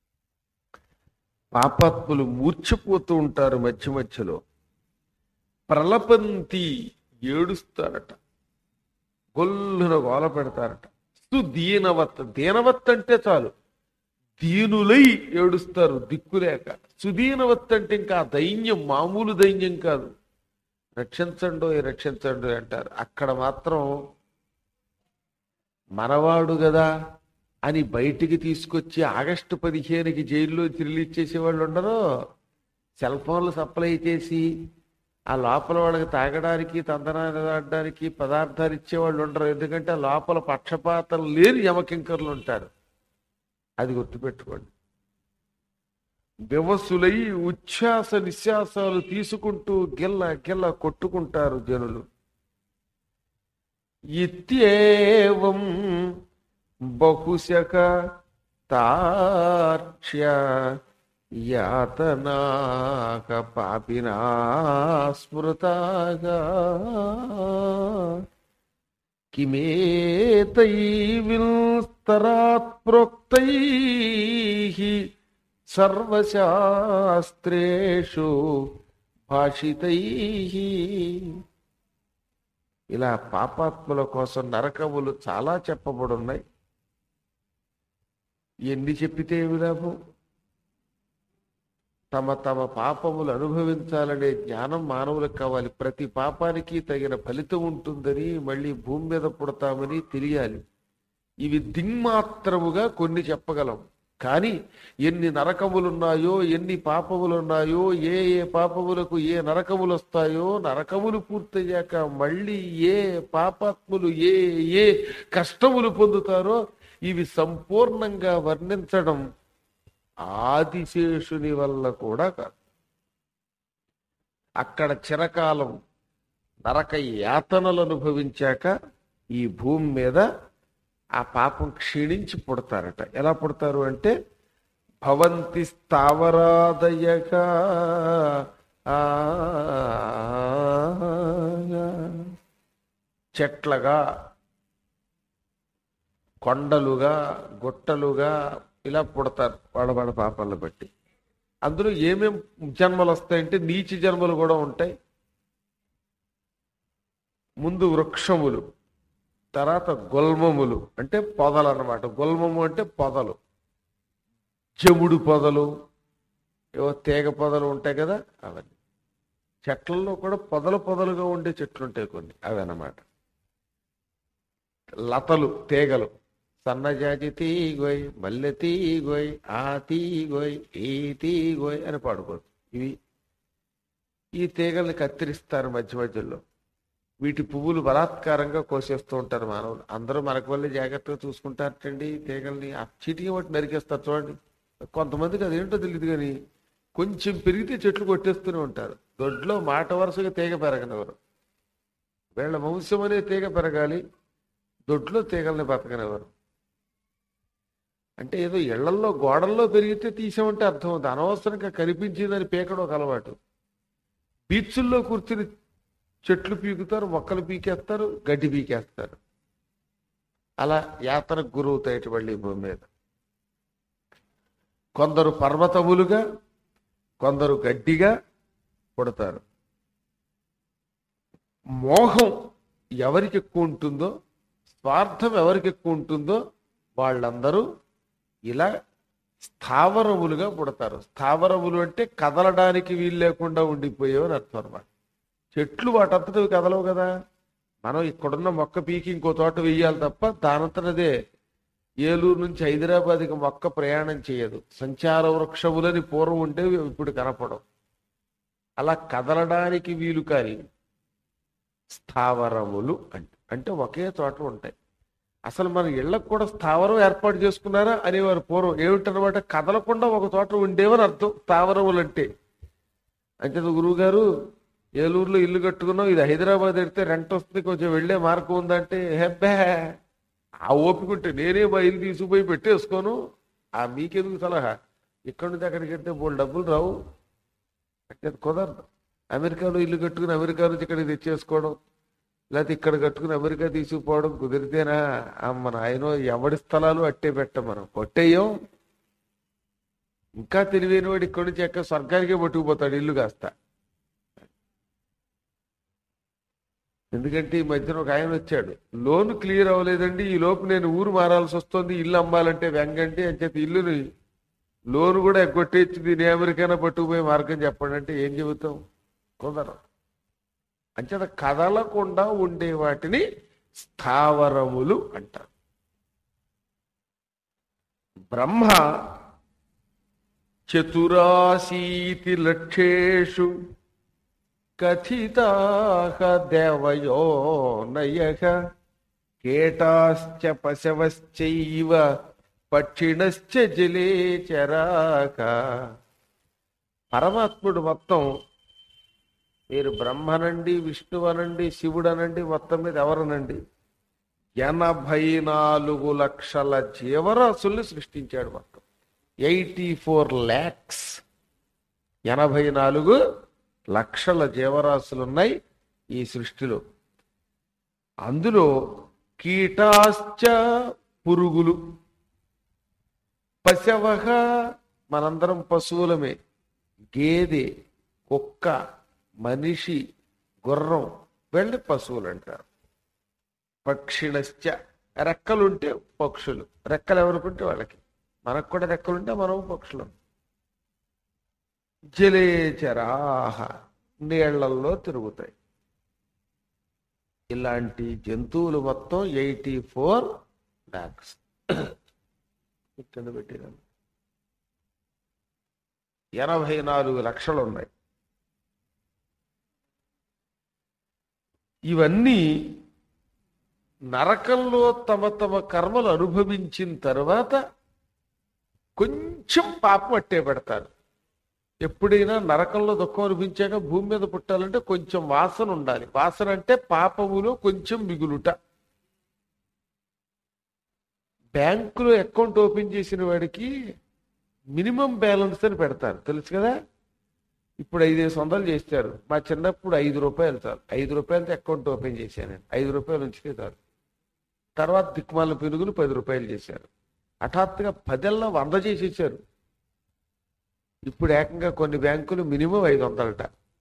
పాపాత్ములు మూర్చిపోతూ ఉంటారు మధ్య మధ్యలో ప్రలపంతి ఏడుస్తారట గొల్లున గోల పెడతారట సుదీనవత్ దీనవత్ అంటే చాలు దీనులై ఏడుస్తారు దిక్కులేక సుదీనవత్ అంటే ఇంకా దైన్యం మామూలు దైన్యం కాదు రక్షించండో రక్షించండి అంటారు అక్కడ మాత్రం మనవాడు కదా అని బయటికి తీసుకొచ్చి ఆగస్టు పదిహేనుకి జైల్లో రిలీజ్ చేసేవాళ్ళు ఉండరు సెల్ ఫోన్లు సప్లై చేసి ఆ లోపల వాళ్ళకి తాగడానికి తందనాడడానికి పదార్థాలు ఇచ్చేవాళ్ళు ఉండరు ఎందుకంటే ఆ లోపల పక్షపాతం లేని యమకింకర్లు ఉంటారు అది గుర్తుపెట్టుకోండి వివసులై ఉచ్ఛ్వాస నిశ్వాసాలు తీసుకుంటూ గిల్ల గిల్ల కొట్టుకుంటారు జనులు ఇత్యేవం బహుశక తార్క్ష్య యాతనాక పాపినా స్మృతాగా కిమేతై విస్తరాత్ ప్రోక్తై సర్వశాస్త్రేషు భాషితై ఇలా పాపాత్ముల కోసం నరకములు చాలా చెప్పబడున్నాయి ఎన్ని చెప్పితే ఏమి లాభం తమ తమ పాపములు అనుభవించాలనే జ్ఞానం మానవులకు కావాలి ప్రతి పాపానికి తగిన ఫలితం ఉంటుందని మళ్ళీ భూమి మీద పుడతామని తెలియాలి ఇవి దింమాత్రముగా కొన్ని చెప్పగలం కానీ ఎన్ని నరకములున్నాయో ఎన్ని పాపములున్నాయో ఏ ఏ పాపములకు ఏ నరకములు వస్తాయో నరకములు పూర్తయ్యాక మళ్ళీ ఏ పాపాత్ములు ఏ ఏ కష్టములు పొందుతారో ఇవి సంపూర్ణంగా వర్ణించడం ఆదిశేషుని వల్ల కూడా కాదు అక్కడ చిరకాలం నరక యాతనలు అనుభవించాక ఈ భూమి మీద ఆ పాపం క్షీణించి పుడతారట ఎలా పుడతారు అంటే భవంతి స్థావరాదయక ఆ, చెట్లగా కొండలుగా గుట్టలుగా ఇలా పుడతారు వాళ్ళ వాళ్ళ పాపాలను బట్టి అందులో ఏమేం జన్మలు వస్తాయంటే నీచి జన్మలు కూడా ఉంటాయి ముందు వృక్షములు తర్వాత గుల్మములు అంటే పొదలు అన్నమాట గుల్మము అంటే పొదలు జముడు పొదలు ఏవో తీగ పొదలు ఉంటాయి కదా అవన్నీ చెట్లలో కూడా పొదలు పొదలుగా ఉండే చెట్లు ఉంటాయి కొన్ని అవి అన్నమాట లతలు తీగలు సన్నజాజి తీగోయ్ మల్లె తీగోయ్ ఆ తీగోయ్ ఈ తీగోయ్ అని పాడుకోవచ్చు ఇవి ఈ తీగల్ని కత్తిరిస్తారు మధ్య మధ్యలో వీటి పువ్వులు బలాత్కారంగా కోసేస్తూ ఉంటారు మానవులు అందరూ మనకు వల్లే జాగ్రత్తగా చూసుకుంటారటండి తీగల్ని ఆ చీటికి బట్టి నరికేస్తారు చూడండి కొంతమందికి అదేంటో తెలియదు కానీ కొంచెం పెరిగితే చెట్లు కొట్టేస్తూనే ఉంటారు దొడ్లో మాట వరుసగా తీగ పెరగనివ్వరు వీళ్ళ వంశం అనే తీగ పెరగాలి దొడ్లో తీగల్ని బతకనివ్వరు అంటే ఏదో ఇళ్లల్లో గోడల్లో పెరిగితే తీసామంటే అర్థం ఉంది అనవసరంగా కనిపించిందని పీకడం ఒక అలవాటు బీచ్ల్లో కూర్చుని చెట్లు పీకుతారు మొక్కలు పీకేస్తారు గడ్డి పీకేస్తారు అలా యాతనకు గురవుతాయి మళ్ళీ ఈ భూమి మీద కొందరు పర్వతములుగా కొందరు గడ్డిగా పుడతారు మోహం ఎవరికి ఎక్కువ ఉంటుందో స్వార్థం ఎవరికి ఎక్కువ ఉంటుందో వాళ్ళందరూ ఇలా స్థావరములుగా పుడతారు స్థావరములు అంటే కదలడానికి వీలు లేకుండా ఉండిపోయేవని అర్థం అనమాట చెట్లు వాటంతట అవి కదలవు కదా మనం ఇక్కడున్న మొక్క పీకి ఇంకో తోట వెయ్యాలి తప్ప దానంతటదే ఏలూరు నుంచి హైదరాబాద్కి మొక్క ప్రయాణం చేయదు సంచార వృక్షములని పూర్వం ఉండేవి ఇప్పుడు కనపడవు అలా కదలడానికి వీలు కాని స్థావరములు అంటే అంటే ఒకే చోట ఉంటాయి అసలు మన ఇళ్లకు కూడా స్థావరం ఏర్పాటు చేసుకున్నారా అనేవారు పూర్వం ఏమిటనమాట కదలకుండా ఒక చోట ఉండేవని అర్థం స్థావరములు అంటే అంటే గురువు గారు ఏలూరులో ఇల్లు కట్టుకున్నాం ఇది హైదరాబాద్ వెళ్తే రెంట్ వస్తుంది కొంచెం వెళ్ళే మార్గం ఉందంటే హెబ్బే ఆ ఓపిక ఉంటే నేనే మా ఇల్లు తీసుకుపోయి పెట్టేసుకోను ఆ మీకెందుకు సలహా ఇక్కడి నుంచి అక్కడికి వెళ్తే బోల్ డబ్బులు రావు అంటే అది కుదరదు అమెరికాలో ఇల్లు కట్టుకుని అమెరికా నుంచి ఇక్కడికి తెచ్చేసుకోవడం లేకపోతే ఇక్కడ కట్టుకుని అమెరికా తీసుకుపోవడం కుదిరితేనా అమ్మ నాయనో ఎవడి స్థలాలు అట్టే పెట్టం మనం కొట్టేయం ఇంకా తెలివైన వాడు ఇక్కడి నుంచి ఎక్కడ స్వర్గానికే పట్టుకుపోతాడు ఇల్లు కాస్త ఎందుకంటే ఈ మధ్యన ఒక ఆయన వచ్చాడు లోన్ క్లియర్ అవ్వలేదండి ఈ లోపు నేను ఊరు మారాల్సి వస్తుంది ఇల్లు అమ్మాలంటే వెంగండి అని చెప్పి ఇల్లుని లోన్ కూడా ఎగ్గొట్టేసి దీని అమెరికానా పట్టుకుపోయే మార్గం చెప్పండి అంటే ఏం చెబుతాం కుదరం అంచేత కదలకుండా ఉండే వాటిని స్థావరములు అంటారు బ్రహ్మ చతురాశీతి లక్షేషు కథితాహ దేవయో నయః కేటాశ్చ పశవశ్చైవ పక్షిణశ్చ జలే చరాక పరమాత్ముడు మొత్తం మీరు బ్రహ్మనండి విష్ణువనండి శివుడనండి మొత్తం మీద ఎవరనండి ఎనభై నాలుగు లక్షల జీవరాశుల్ని సృష్టించాడు మొత్తం ఎయిటీ ఫోర్ ల్యాక్స్ ఎనభై నాలుగు లక్షల జీవరాశులు ఉన్నాయి ఈ సృష్టిలో అందులో కీటాశ్చ పురుగులు పశవహ మనందరం పశువులమే గేదె కుక్క మనిషి గుర్రం వెళ్ళి పశువులు అంటారు పక్షిణశ్చ రెక్కలుంటే పక్షులు రెక్కలు ఎవరికుంటే వాళ్ళకి మనకు కూడా రెక్కలుంటే మనం పక్షులం జలేచరాహ నీళ్లల్లో తిరుగుతాయి ఇలాంటి జంతువులు మొత్తం ఎయిటీ ఫోర్ ల్యాక్స్ ఇక్కడ పెట్టినాను ఎనభై నాలుగు లక్షలు ఉన్నాయి ఇవన్నీ నరకంలో తమ తమ కర్మలు అనుభవించిన తర్వాత కొంచెం పాపం అట్టే పెడతారు ఎప్పుడైనా నరకంలో దుఃఖం అనిపించాక భూమి మీద పుట్టాలంటే కొంచెం వాసన ఉండాలి వాసన అంటే పాపములో కొంచెం మిగులుట బ్యాంకులో అకౌంట్ ఓపెన్ చేసిన వాడికి మినిమం బ్యాలెన్స్ అని పెడతారు తెలుసు కదా ఇప్పుడు ఐదేసి వందలు చేస్తారు మా చిన్నప్పుడు ఐదు రూపాయలు చాలు ఐదు రూపాయలతో అకౌంట్ ఓపెన్ చేశాను నేను ఐదు రూపాయలు ఉంచితే చాలు తర్వాత దిక్మాల పెరుగులు పది రూపాయలు చేశారు హఠాత్తుగా పదెల్లో వంద చేసేసారు ఇప్పుడు ఏకంగా కొన్ని బ్యాంకులు మినిమం ఐదు వందలట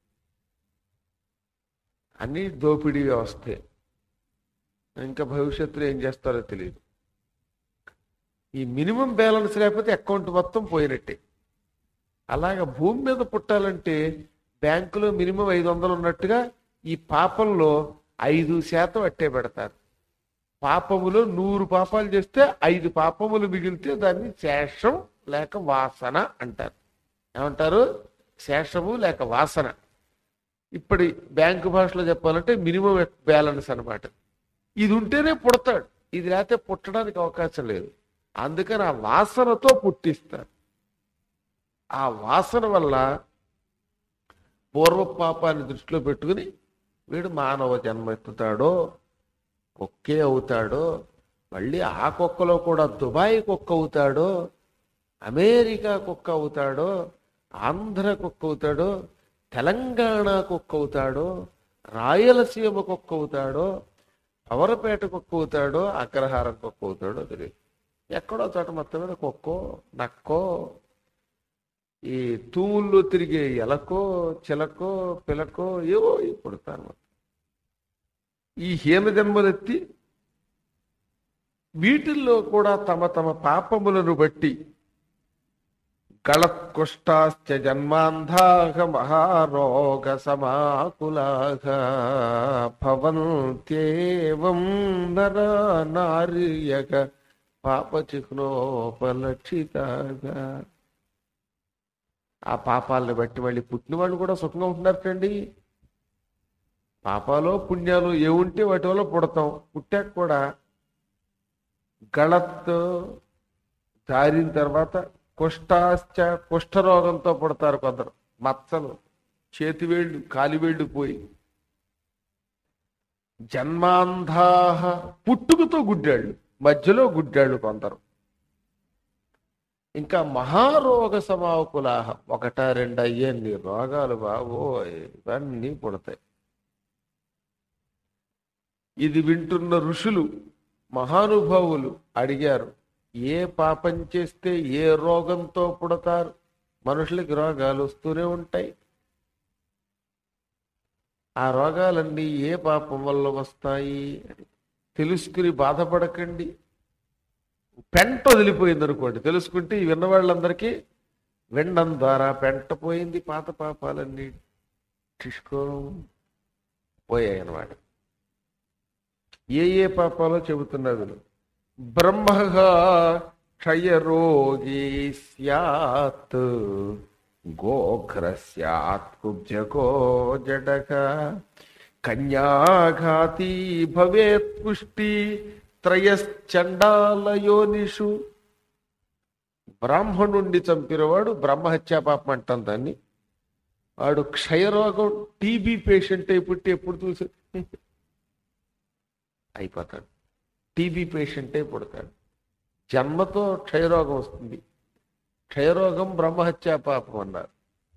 అన్ని దోపిడీ వ్యవస్థే ఇంకా భవిష్యత్తులో ఏం చేస్తారో తెలియదు ఈ మినిమం బ్యాలెన్స్ లేకపోతే అకౌంట్ మొత్తం పోయినట్టే అలాగ భూమి మీద పుట్టాలంటే బ్యాంకులో మినిమం ఐదు వందలు ఉన్నట్టుగా ఈ పాపంలో ఐదు శాతం అట్టే పెడతారు పాపములో నూరు పాపాలు చేస్తే ఐదు పాపములు మిగిలితే దాన్ని శేషం లేక వాసన అంటారు ఏమంటారు శేషము లేక వాసన ఇప్పటి బ్యాంకు భాషలో చెప్పాలంటే మినిమం బ్యాలెన్స్ అన్నమాట ఇది ఉంటేనే పుడతాడు ఇది లేకపోతే పుట్టడానికి అవకాశం లేదు అందుకని ఆ వాసనతో పుట్టిస్తారు ఆ వాసన వల్ల పూర్వ పాపాన్ని దృష్టిలో పెట్టుకుని వీడు మానవ జన్మ ఎత్తుతాడో కుక్కే అవుతాడో మళ్ళీ ఆ కుక్కలో కూడా దుబాయ్ కుక్క అవుతాడో అమెరికా కుక్క అవుతాడో ఆంధ్ర కుక్క అవుతాడో తెలంగాణ కుక్క అవుతాడో రాయలసీమ కుక్క అవుతాడో పవరపేట కుక్క అవుతాడో అగ్రహారం కుక్క అవుతాడో తెలియదు ఎక్కడో చోట మొత్తం మీద కుక్కో నక్కో ఈ తూముల్లో తిరిగే ఎలకో చిలకో పిలకో ఏవో పుడతారు మొత్తం ఈ హీన జన్మలెత్తి వీటిల్లో కూడా తమ తమ పాపములను బట్టి గళత్కుష్టాశ్చ జన్మాంధాహ మహారోగ సమాకులాహ భవంత్యేవం నర నార్యక పాపచిహ్నోపలక్షితాగా ఆ పాపాలను బట్టి మళ్ళీ పుట్టిన వాళ్ళు కూడా సుఖంగా ఉంటున్నారటండి పాపాలు పుణ్యాలు ఏముంటే వాటి వల్ల పుడతాం పుట్టాక కూడా గళత్ జారిన తర్వాత కుష్టాశ్చ కుష్ఠరోగంతో పుడతారు కొందరు మచ్చలు చేతివేళ్ళు కాలివేళ్ళు పోయి జన్మాంధాహ పుట్టుకతో గుడ్డాళ్ళు మధ్యలో గుడ్డాళ్ళు కొందరు ఇంకా మహారోగ సమాకులాహ ఒకట రెండు అయ్యేన్ని రోగాలు బాబో ఇవన్నీ పుడతాయి ఇది వింటున్న ఋషులు మహానుభావులు అడిగారు ఏ పాపం చేస్తే ఏ రోగంతో పుడతారు మనుషులకి రోగాలు వస్తూనే ఉంటాయి ఆ రోగాలన్నీ ఏ పాపం వల్ల వస్తాయి అని తెలుసుకుని బాధపడకండి పెంట వదిలిపోయింది అనుకోండి తెలుసుకుంటే ఈ విన్న వాళ్ళందరికీ వినడం ద్వారా పెంట పోయింది పాత పాపాలన్నీ టిష్కో పోయాయి అన్నమాట ఏ ఏ పాపాలో చెబుతున్నారు వీళ్ళు. బ్రహ్మ క్షయరోగీ స్యాత్ గోఘ్ర స్యాత్ కుబ్జకో జడక కన్యాఘాతీ భవేత్ పుష్టి త్రయశ్చండాలయోనిషు బ్రాహ్మణుణ్ణి చంపినవాడు బ్రహ్మహత్యా పాపం అంటాం దాన్ని వాడు క్షయరోగం టీబీ పేషెంట్ అయి పుట్టి ఎప్పుడు చూసి అయిపోతాడు టీబీ పేషెంట్ అయి పుడతాడు జన్మతో క్షయరోగం వస్తుంది క్షయరోగం బ్రహ్మహత్యా పాపం అన్నారు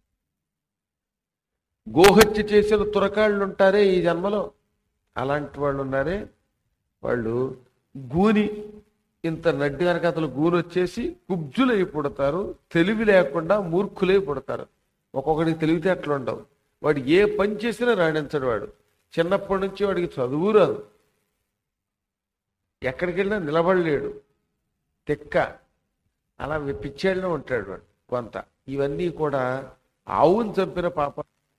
గోహత్య చేసిన తురకాళ్ళు ఉంటారే ఈ జన్మలో అలాంటి వాళ్ళు ఉన్నారే వాళ్ళు గూని ఇంత నడ్డి వెనకతలు గూని వచ్చేసి కుబ్జులై పుడతారు తెలివి లేకుండా మూర్ఖులై పుడతారు ఒక్కొక్కడికి తెలివితేటలు ఉండవు వాడు ఏ పని చేసినా రాణించడు వాడు చిన్నప్పటి నుంచి వాడికి చదువు రాదు ఎక్కడికి వెళ్ళినా నిలబడలేడు తెక్క అలా పిచ్చేళ్ళలో ఉంటాడు వాడు కొంత ఇవన్నీ కూడా ఆవును చంపిన పాప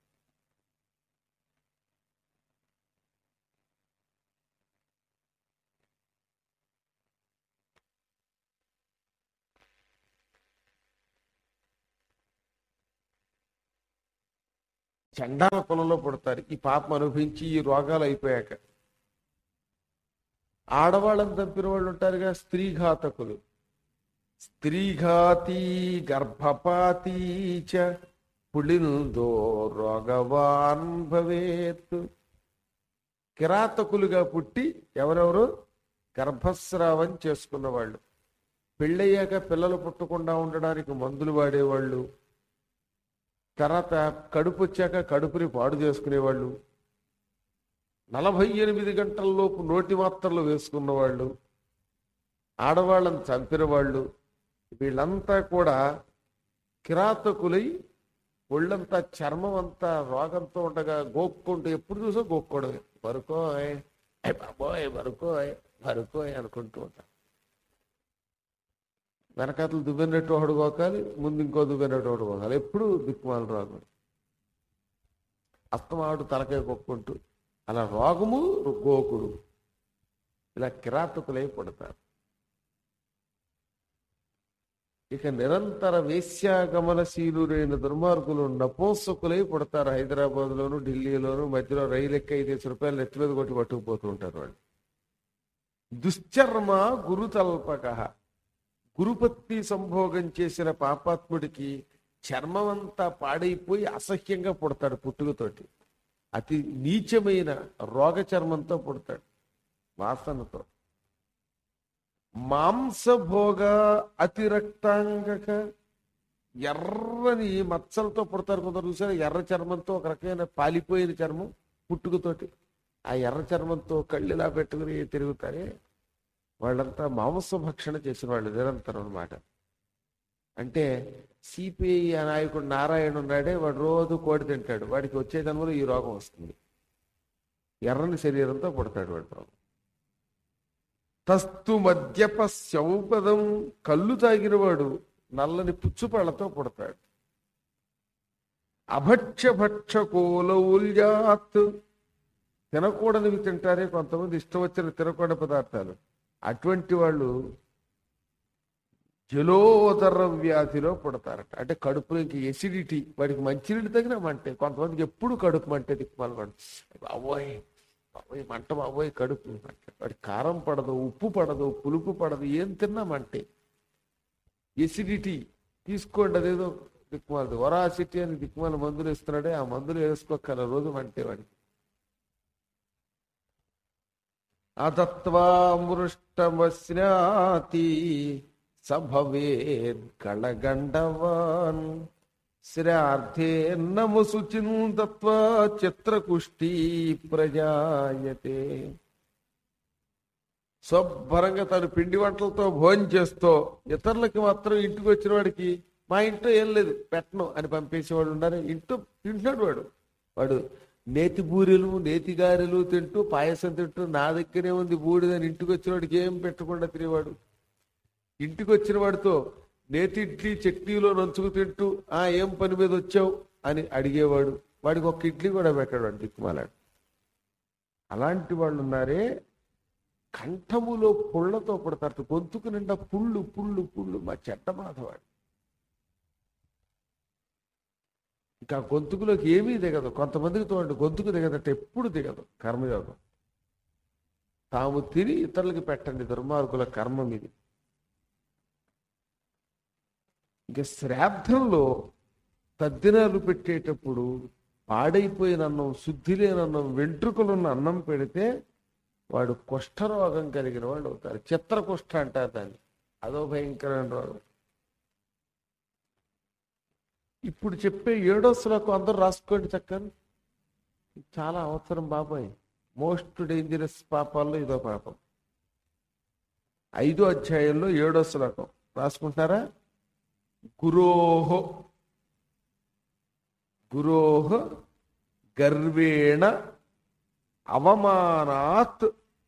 చండాల కులంలో పుడతారు ఈ పాపం అనుభవించి ఈ రోగాలు అయిపోయాక ఆడవాళ్ళని చంపిన వాళ్ళు ఉంటారుగా స్త్రీఘాతకులు స్త్రీఘాతీ గర్భపాతీ చ పుళిందో రోగవాన్ భవేత్ కిరాతకులుగా పుట్టి ఎవరెవరు గర్భస్రావం చేసుకున్న వాళ్ళు పెళ్ళయ్యాక పిల్లలు పుట్టకుండా ఉండడానికి మందులు వాడేవాళ్ళు తర్వాత కడుపు వచ్చాక కడుపుని పాడు చేసుకునేవాళ్ళు నలభై ఎనిమిది గంటల్లోపు నోటి మాత్రలు వేసుకున్న వాళ్ళు ఆడవాళ్ళని చంపిన వాళ్ళు వీళ్ళంతా కూడా కిరాతకులై ఒళ్ళంతా చర్మం అంతా రోగంతో ఉండగా గోక్కుంటూ ఎప్పుడు చూసో గోక్కోవడమే వరుకోయ్ ఏ బాబోయ్ వరుకోయ్ వరుకోయ్ అనుకుంటూ ఉంటాం వెనకాతలు దువ్వెనట్టు ఒకడు గోకాలి ముందు ఇంకో దువ్వెనట్టు ఒకడు గోకాలి ఎప్పుడు దిక్కుమాల రోగం అస్తమాడు తలకాయ కొక్కుంటూ అలా రోగము గోకుడు ఇలా కిరాతకులై పుడతారు ఇక నిరంతర వేశ్యాగమనశీలురైన దుర్మార్గులు నపోసకులై పుడతారు హైదరాబాద్ లోను ఢిల్లీలోను మధ్యలో రైలు ఎక్క ఐదేసి రూపాయలు నెత్తి మీద కొట్టి పట్టుకుపోతూ ఉంటారు వాళ్ళు దుశ్చర్మ గురుతల్పక గురుపత్ని సంభోగం చేసిన పాపాత్ముడికి చర్మం అంతా పాడైపోయి అసహ్యంగా పుడతాడు పుట్టుకతోటి అతి నీచమైన రోగ చర్మంతో పుడతాడు వాసనతో మాంసభోగ అతిరక్తాంగక ఎర్రని మచ్చలతో పుడతారు కొందరు చూసారు ఎర్ర చర్మంతో ఒక రకమైన పాలిపోయిన చర్మం పుట్టుకతోటి ఆ ఎర్ర చర్మంతో కళ్ళిలా పెట్టుకుని తిరుగుతారే వాళ్ళంతా మాంస భక్షణ చేసిన వాళ్ళు నిరంతరం అనమాట అంటే సిపిఐ నాయకుడు నారాయణ ఉన్నాడే వాడు రోజు కోడి తింటాడు వాడికి వచ్చే జన్మలో ఈ రోగం వస్తుంది ఎర్రని శరీరంతో పుడతాడు వాడు పాపం. తస్తు మద్యప శౌపదం కళ్ళు తాగినవాడు నల్లని పుచ్చుపళ్ళతో పుడతాడు అభక్ష్య భక్ష కోలౌల్యాత్ తినకూడనివి తింటారే కొంతమంది ఇష్టం వచ్చిన తినకూడని పదార్థాలు అటువంటి వాళ్ళు జలోదర వ్యాధిలో పుడతారట అంటే కడుపులో ఇంక ఎసిడిటీ వాడికి మంచినీళ్ళు తగిన మంటే కొంతమందికి ఎప్పుడు కడుపు మంటే దిక్కుమాల వాడు బాబోయ్ బాబోయ్ మంట బాబోయ్ కడుపు మంట వాడికి కారం పడదు ఉప్పు పడదు పులుపు పడదు ఏం తిన్నా మంటే ఎసిడిటీ తీసుకోండి అదేదో దిక్కుమాలది వరాసిటీ అని దిక్కుమాల మందులు ఇస్తున్నాడే ఆ మందులు వేసుకోగల రోజు మంటే వాడికి అదత్వామృష్టమస్నాతి సభవేద్ కళగండవాన్ శ్రార్థేన్నము శుచిందత్వా చిత్రకుష్టి ప్రజాయతే శుభ్రంగా తను పిండి వంటలతో భోజనం చేస్తూ ఇతరులకి మాత్రం ఇంటికి వచ్చిన వాడికి మా ఇంట్లో ఏం లేదు పెట్టను అని పంపేసేవాడు ఉన్నారు ఇంట్లో తింటున్నాడు వాడు వాడు నేతి బూరెలు నేతి గారెలు తింటూ పాయసం తింటూ నా దగ్గరే ఉంది బూడిదని ఇంటికి వచ్చిన వాడికి ఏం పెట్టకుండా తినేవాడు ఇంటికి వచ్చిన వాడితో నేతి ఇడ్లీ చట్నీలో నంచుకు తింటూ ఆ ఏం పని మీద వచ్చావు అని అడిగేవాడు వాడికి ఒక ఇడ్లీ కూడా పెట్టాడు వాడు దిక్కుమాలాడు అలాంటి వాళ్ళు ఉన్నారే కంఠములో పుళ్ళతో పుడతారు గొంతుకు నిండా పుళ్ళు పుళ్ళు పుళ్ళు మా చెడ్డ బాధవాడు ఇంకా గొంతుకులోకి ఏమీ దిగదు కొంతమందికి చూడండి గొంతుకు దిగదట ఎప్పుడు దిగదు కర్మయోగం తాము తిని ఇతరులకి పెట్టండి దుర్మార్గుల కర్మ మీది ఇంకా శ్రాద్ధంలో తద్దినాలు పెట్టేటప్పుడు పాడైపోయిన అన్నం శుద్ధి లేని అన్నం వెంట్రుకలున్న అన్నం పెడితే వాడు కుష్ఠరోగం కలిగిన వాళ్ళు అవుతారు చిత్రకుష్ఠ అంటారు దాన్ని అదో భయంకరమైన రోగం ఇప్పుడు చెప్పే ఏడో శ్లోకం అందరూ రాసుకోండి చక్కని చాలా అవసరం బాబాయ్ మోస్ట్ డేంజరస్ పాపాల్లో ఇదో పాపం ఐదో అధ్యాయంలో ఏడో శ్లోకం రాసుకుంటారా గురోహో గురోహ గర్వేణ అవమానాత్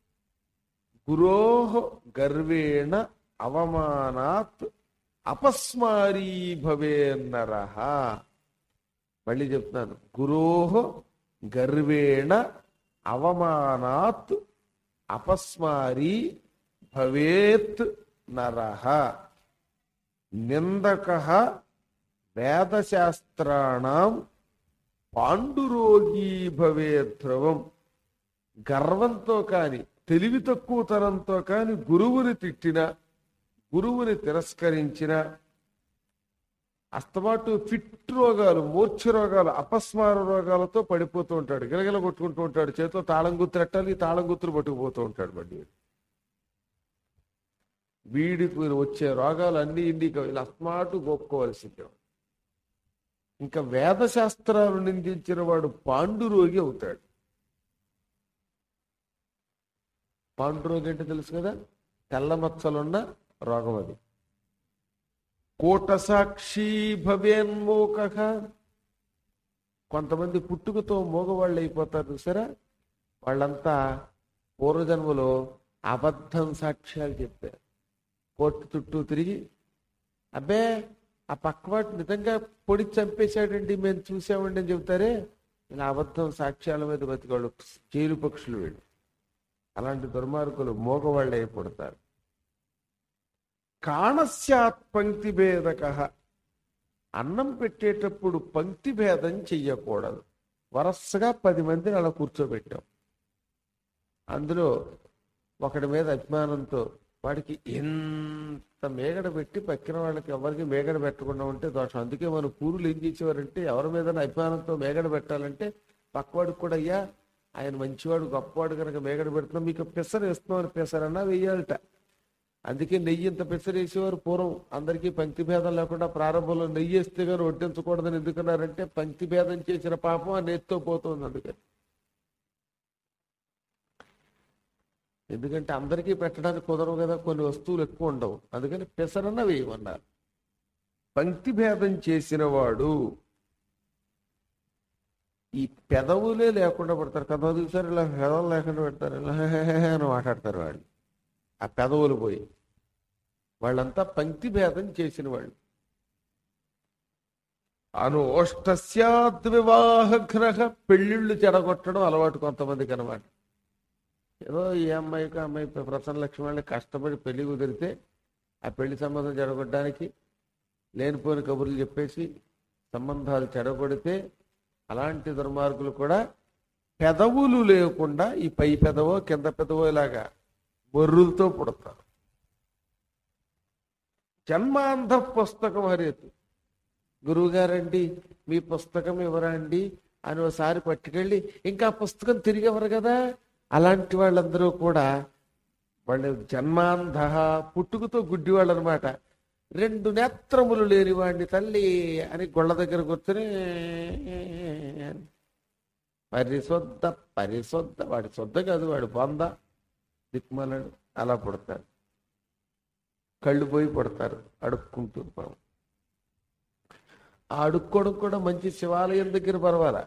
గురోహ గర్వేణ అవమానాత్ అపస్మారీ భవేన్నర మళ్ళీ చెప్తున్నాను గురోహ గర్వేణ అవమానాత్ అపస్మారీ భవేత్ నరః నిందక వేదశాస్త్రాణం పాండురోగీ భవే ధ్రువం గర్వంతో కాని తెలివి తక్కువతనంతో కాని గురువుని తిట్టిన గురువుని తిరస్కరించిన అస్తమాటు ఫిట్ రోగాలు మూర్ఛ రోగాలు అపస్మార రోగాలతో పడిపోతూ ఉంటాడు గిలగిల కొట్టుకుంటూ ఉంటాడు చేతిలో తాళం గుర్తురెట్టాలి తాళం గుర్తులు పట్టుకుపోతూ ఉంటాడు బండి వీడికి వచ్చే రోగాలు అన్ని ఇన్ని వీళ్ళు అస్మాటు గోక్కోవలసిందే ఇంకా వేదశాస్త్రాలు నిందించిన వాడు పాండురోగి అవుతాడు పాండురోగి అంటే తెలుసు కదా తెల్ల మచ్చలున్న రోగం అది కోట సాక్షి భవేన్మోక కొంతమంది పుట్టుకతో మోగవాళ్ళు అయిపోతారు చూసారా వాళ్ళంతా పూర్వజన్మలో అబద్ధం సాక్ష్యాలు చెప్పారు కోర్టు చుట్టూ తిరిగి అబ్బే ఆ పక్కవాడు నిజంగా పొడి చంపేశాడండి మేము చూసామండి అని చెబుతారే ఇలా అబద్ధం సాక్ష్యాల మీద బతికాళ్ళు జైలు పక్షులు వీళ్ళు అలాంటి దుర్మార్గులు మోగవాళ్ళు అయి పుడతారు కాణస్యాత్ పంక్తి భేదక అన్నం పెట్టేటప్పుడు పంక్తి భేదం చెయ్యకూడదు వరసగా పది మందిని అలా కూర్చోబెట్టాం అందులో ఒకడి మీద అభిమానంతో వాడికి ఎంత మేగడ పెట్టి పక్కిన వాళ్ళకి ఎవరికి మేగడ పెట్టకుండా ఉంటే దోషం అందుకే మన పూరులు ఏం చేసేవారంటే ఎవరి మీద అభిమానంతో మేగడ పెట్టాలంటే పక్కవాడికి కూడా అయ్యా ఆయన మంచివాడు గొప్పవాడు కనుక మేగడ పెడుతున్నాం మీకు పెసరు వేస్తున్నామని పెసరన్నా వెయ్యాలట అందుకే నెయ్యి ఇంత పెసరు వేసేవారు పూర్వం అందరికీ పంక్తి భేదం లేకుండా ప్రారంభంలో నెయ్యి వేస్తే కానీ వడ్డించకూడదని ఎందుకన్నారంటే పంక్తి భేదం చేసిన పాపం ఆ నెత్తితో పోతుంది అందుకని ఎందుకంటే అందరికీ పెట్టడానికి కుదరవు కదా కొన్ని వస్తువులు ఎక్కువ ఉండవు అందుకని పెసరన్న వేయమన్నారు పంక్తి భేదం చేసిన వాడు ఈ పెదవులే లేకుండా పెడతారు కదా చూసారు ఇలా పెదవులు లేకుండా పెడతారు ఇలా హే హే హే అని మాట్లాడతారు వాళ్ళు ఆ పెదవులు పోయి వాళ్ళంతా పంక్తి భేదం చేసిన వాళ్ళు అనుష్టస్యాద్వివాహ గ్రహ పెళ్ళిళ్ళు చెడగొట్టడం అలవాటు కొంతమందికి అనమాట ఏదో ఈ అమ్మాయికి ఆ అమ్మాయి ప్రసన్న లక్ష్మి వాళ్ళని కష్టపడి పెళ్లి కుదిరితే ఆ పెళ్లి సంబంధం చెడగొట్టడానికి లేనిపోయిన కబుర్లు చెప్పేసి సంబంధాలు చెడగొడితే అలాంటి దుర్మార్గులు కూడా పెదవులు లేకుండా ఈ పై పెదవో కింద పెదవో ఇలాగా బొర్రులతో పుడతారు జన్మాంధ పుస్తకం హరేతు గురువుగారండి మీ పుస్తకం ఇవ్వరా అండి అని ఒకసారి పట్టుకెళ్ళి ఇంకా ఆ పుస్తకం తిరిగి ఇవ్వరు కదా అలాంటి వాళ్ళందరూ కూడా వాళ్ళు జన్మాంధ పుట్టుకతో గుడ్డి వాళ్ళు అనమాట రెండు నేత్రములు లేని వాడిని తల్లి అని గొళ్ళ దగ్గర కూర్చొని పరిశుద్ధ పరిశుద్ధ వాడి శుద్ధ కాదు వాడు బొంద దిక్మలడు అలా పుడతారు కళ్ళు పోయి పుడతారు అడుక్కుంటూ పాపం. ఆ అడుక్కోవడం కూడా మంచి శివాలయం దగ్గర పర్వాలా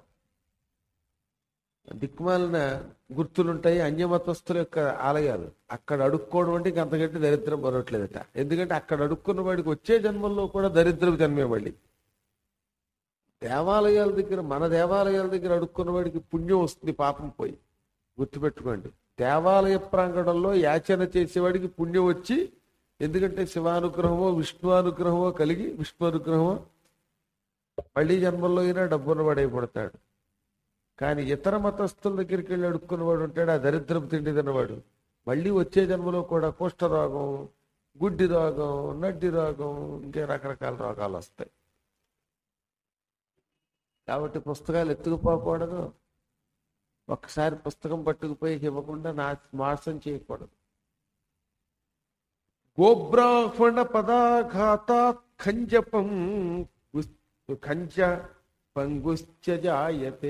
దిక్మాలిన గుర్తులుంటాయి అన్యమతస్థుల యొక్క ఆలయాలు అక్కడ అడుక్కోవడం అంటే ఇంక అంతకంటే దరిద్రం మరవట్లేదట ఎందుకంటే అక్కడ అడుక్కున్న వాడికి వచ్చే జన్మల్లో కూడా దరిద్రం జన్మే మళ్ళీ దేవాలయాల దగ్గర మన దేవాలయాల దగ్గర అడుక్కున్న వాడికి పుణ్యం వస్తుంది పాపం పోయి గుర్తుపెట్టుకోండి దేవాలయ ప్రాంగణంలో యాచన చేసేవాడికి పుణ్యం వచ్చి ఎందుకంటే శివానుగ్రహమో విష్ణు అనుగ్రహమో కలిగి విష్ణు అనుగ్రహమో మళ్ళీ జన్మల్లో అయినా డబ్బున్న వాడైపడతాడు కానీ ఇతర మతస్థుల దగ్గరికి వెళ్ళి అడుక్కున్నవాడు ఉంటాడు ఆ దరిద్రపు తిండి తిన్నవాడు మళ్ళీ వచ్చే జన్మలో కూడా కుష్ఠరోగం గుడ్డి రోగం నడ్డి రోగం ఇంకే రకరకాల రోగాలు వస్తాయి కాబట్టి పుస్తకాలు ఎత్తుకుపోకూడదు ఒక్కసారి పుస్తకం పట్టుకుపోయి ఇవ్వకుండా నా మోసం చేయకూడదు గోబ్రాహ్మణ పదాఘాత ఖంజపం ఖంజ పంగుశ్చ జాయతే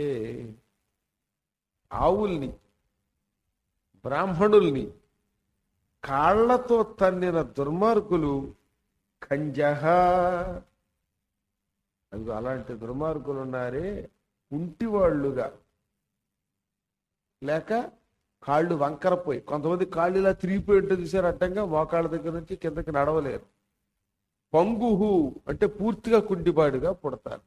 ఆవుల్ని బ్రాహ్మణుల్ని కాళ్లతో తన్నిన దుర్మార్గులు ఖంజహ అదిగో అలాంటి దుర్మార్గులు ఉన్నారే కుంటివాళ్లుగా లేక కాళ్ళు వంకరపోయి కొంతమంది కాళ్ళు ఇలా తిరిగిపోయి ఉంటుంది చూసారు అడ్డంగా మోకాళ్ళ దగ్గర నుంచి కిందకి నడవలేరు పంగుహు అంటే పూర్తిగా కుంటిపాడుగా పుడతారు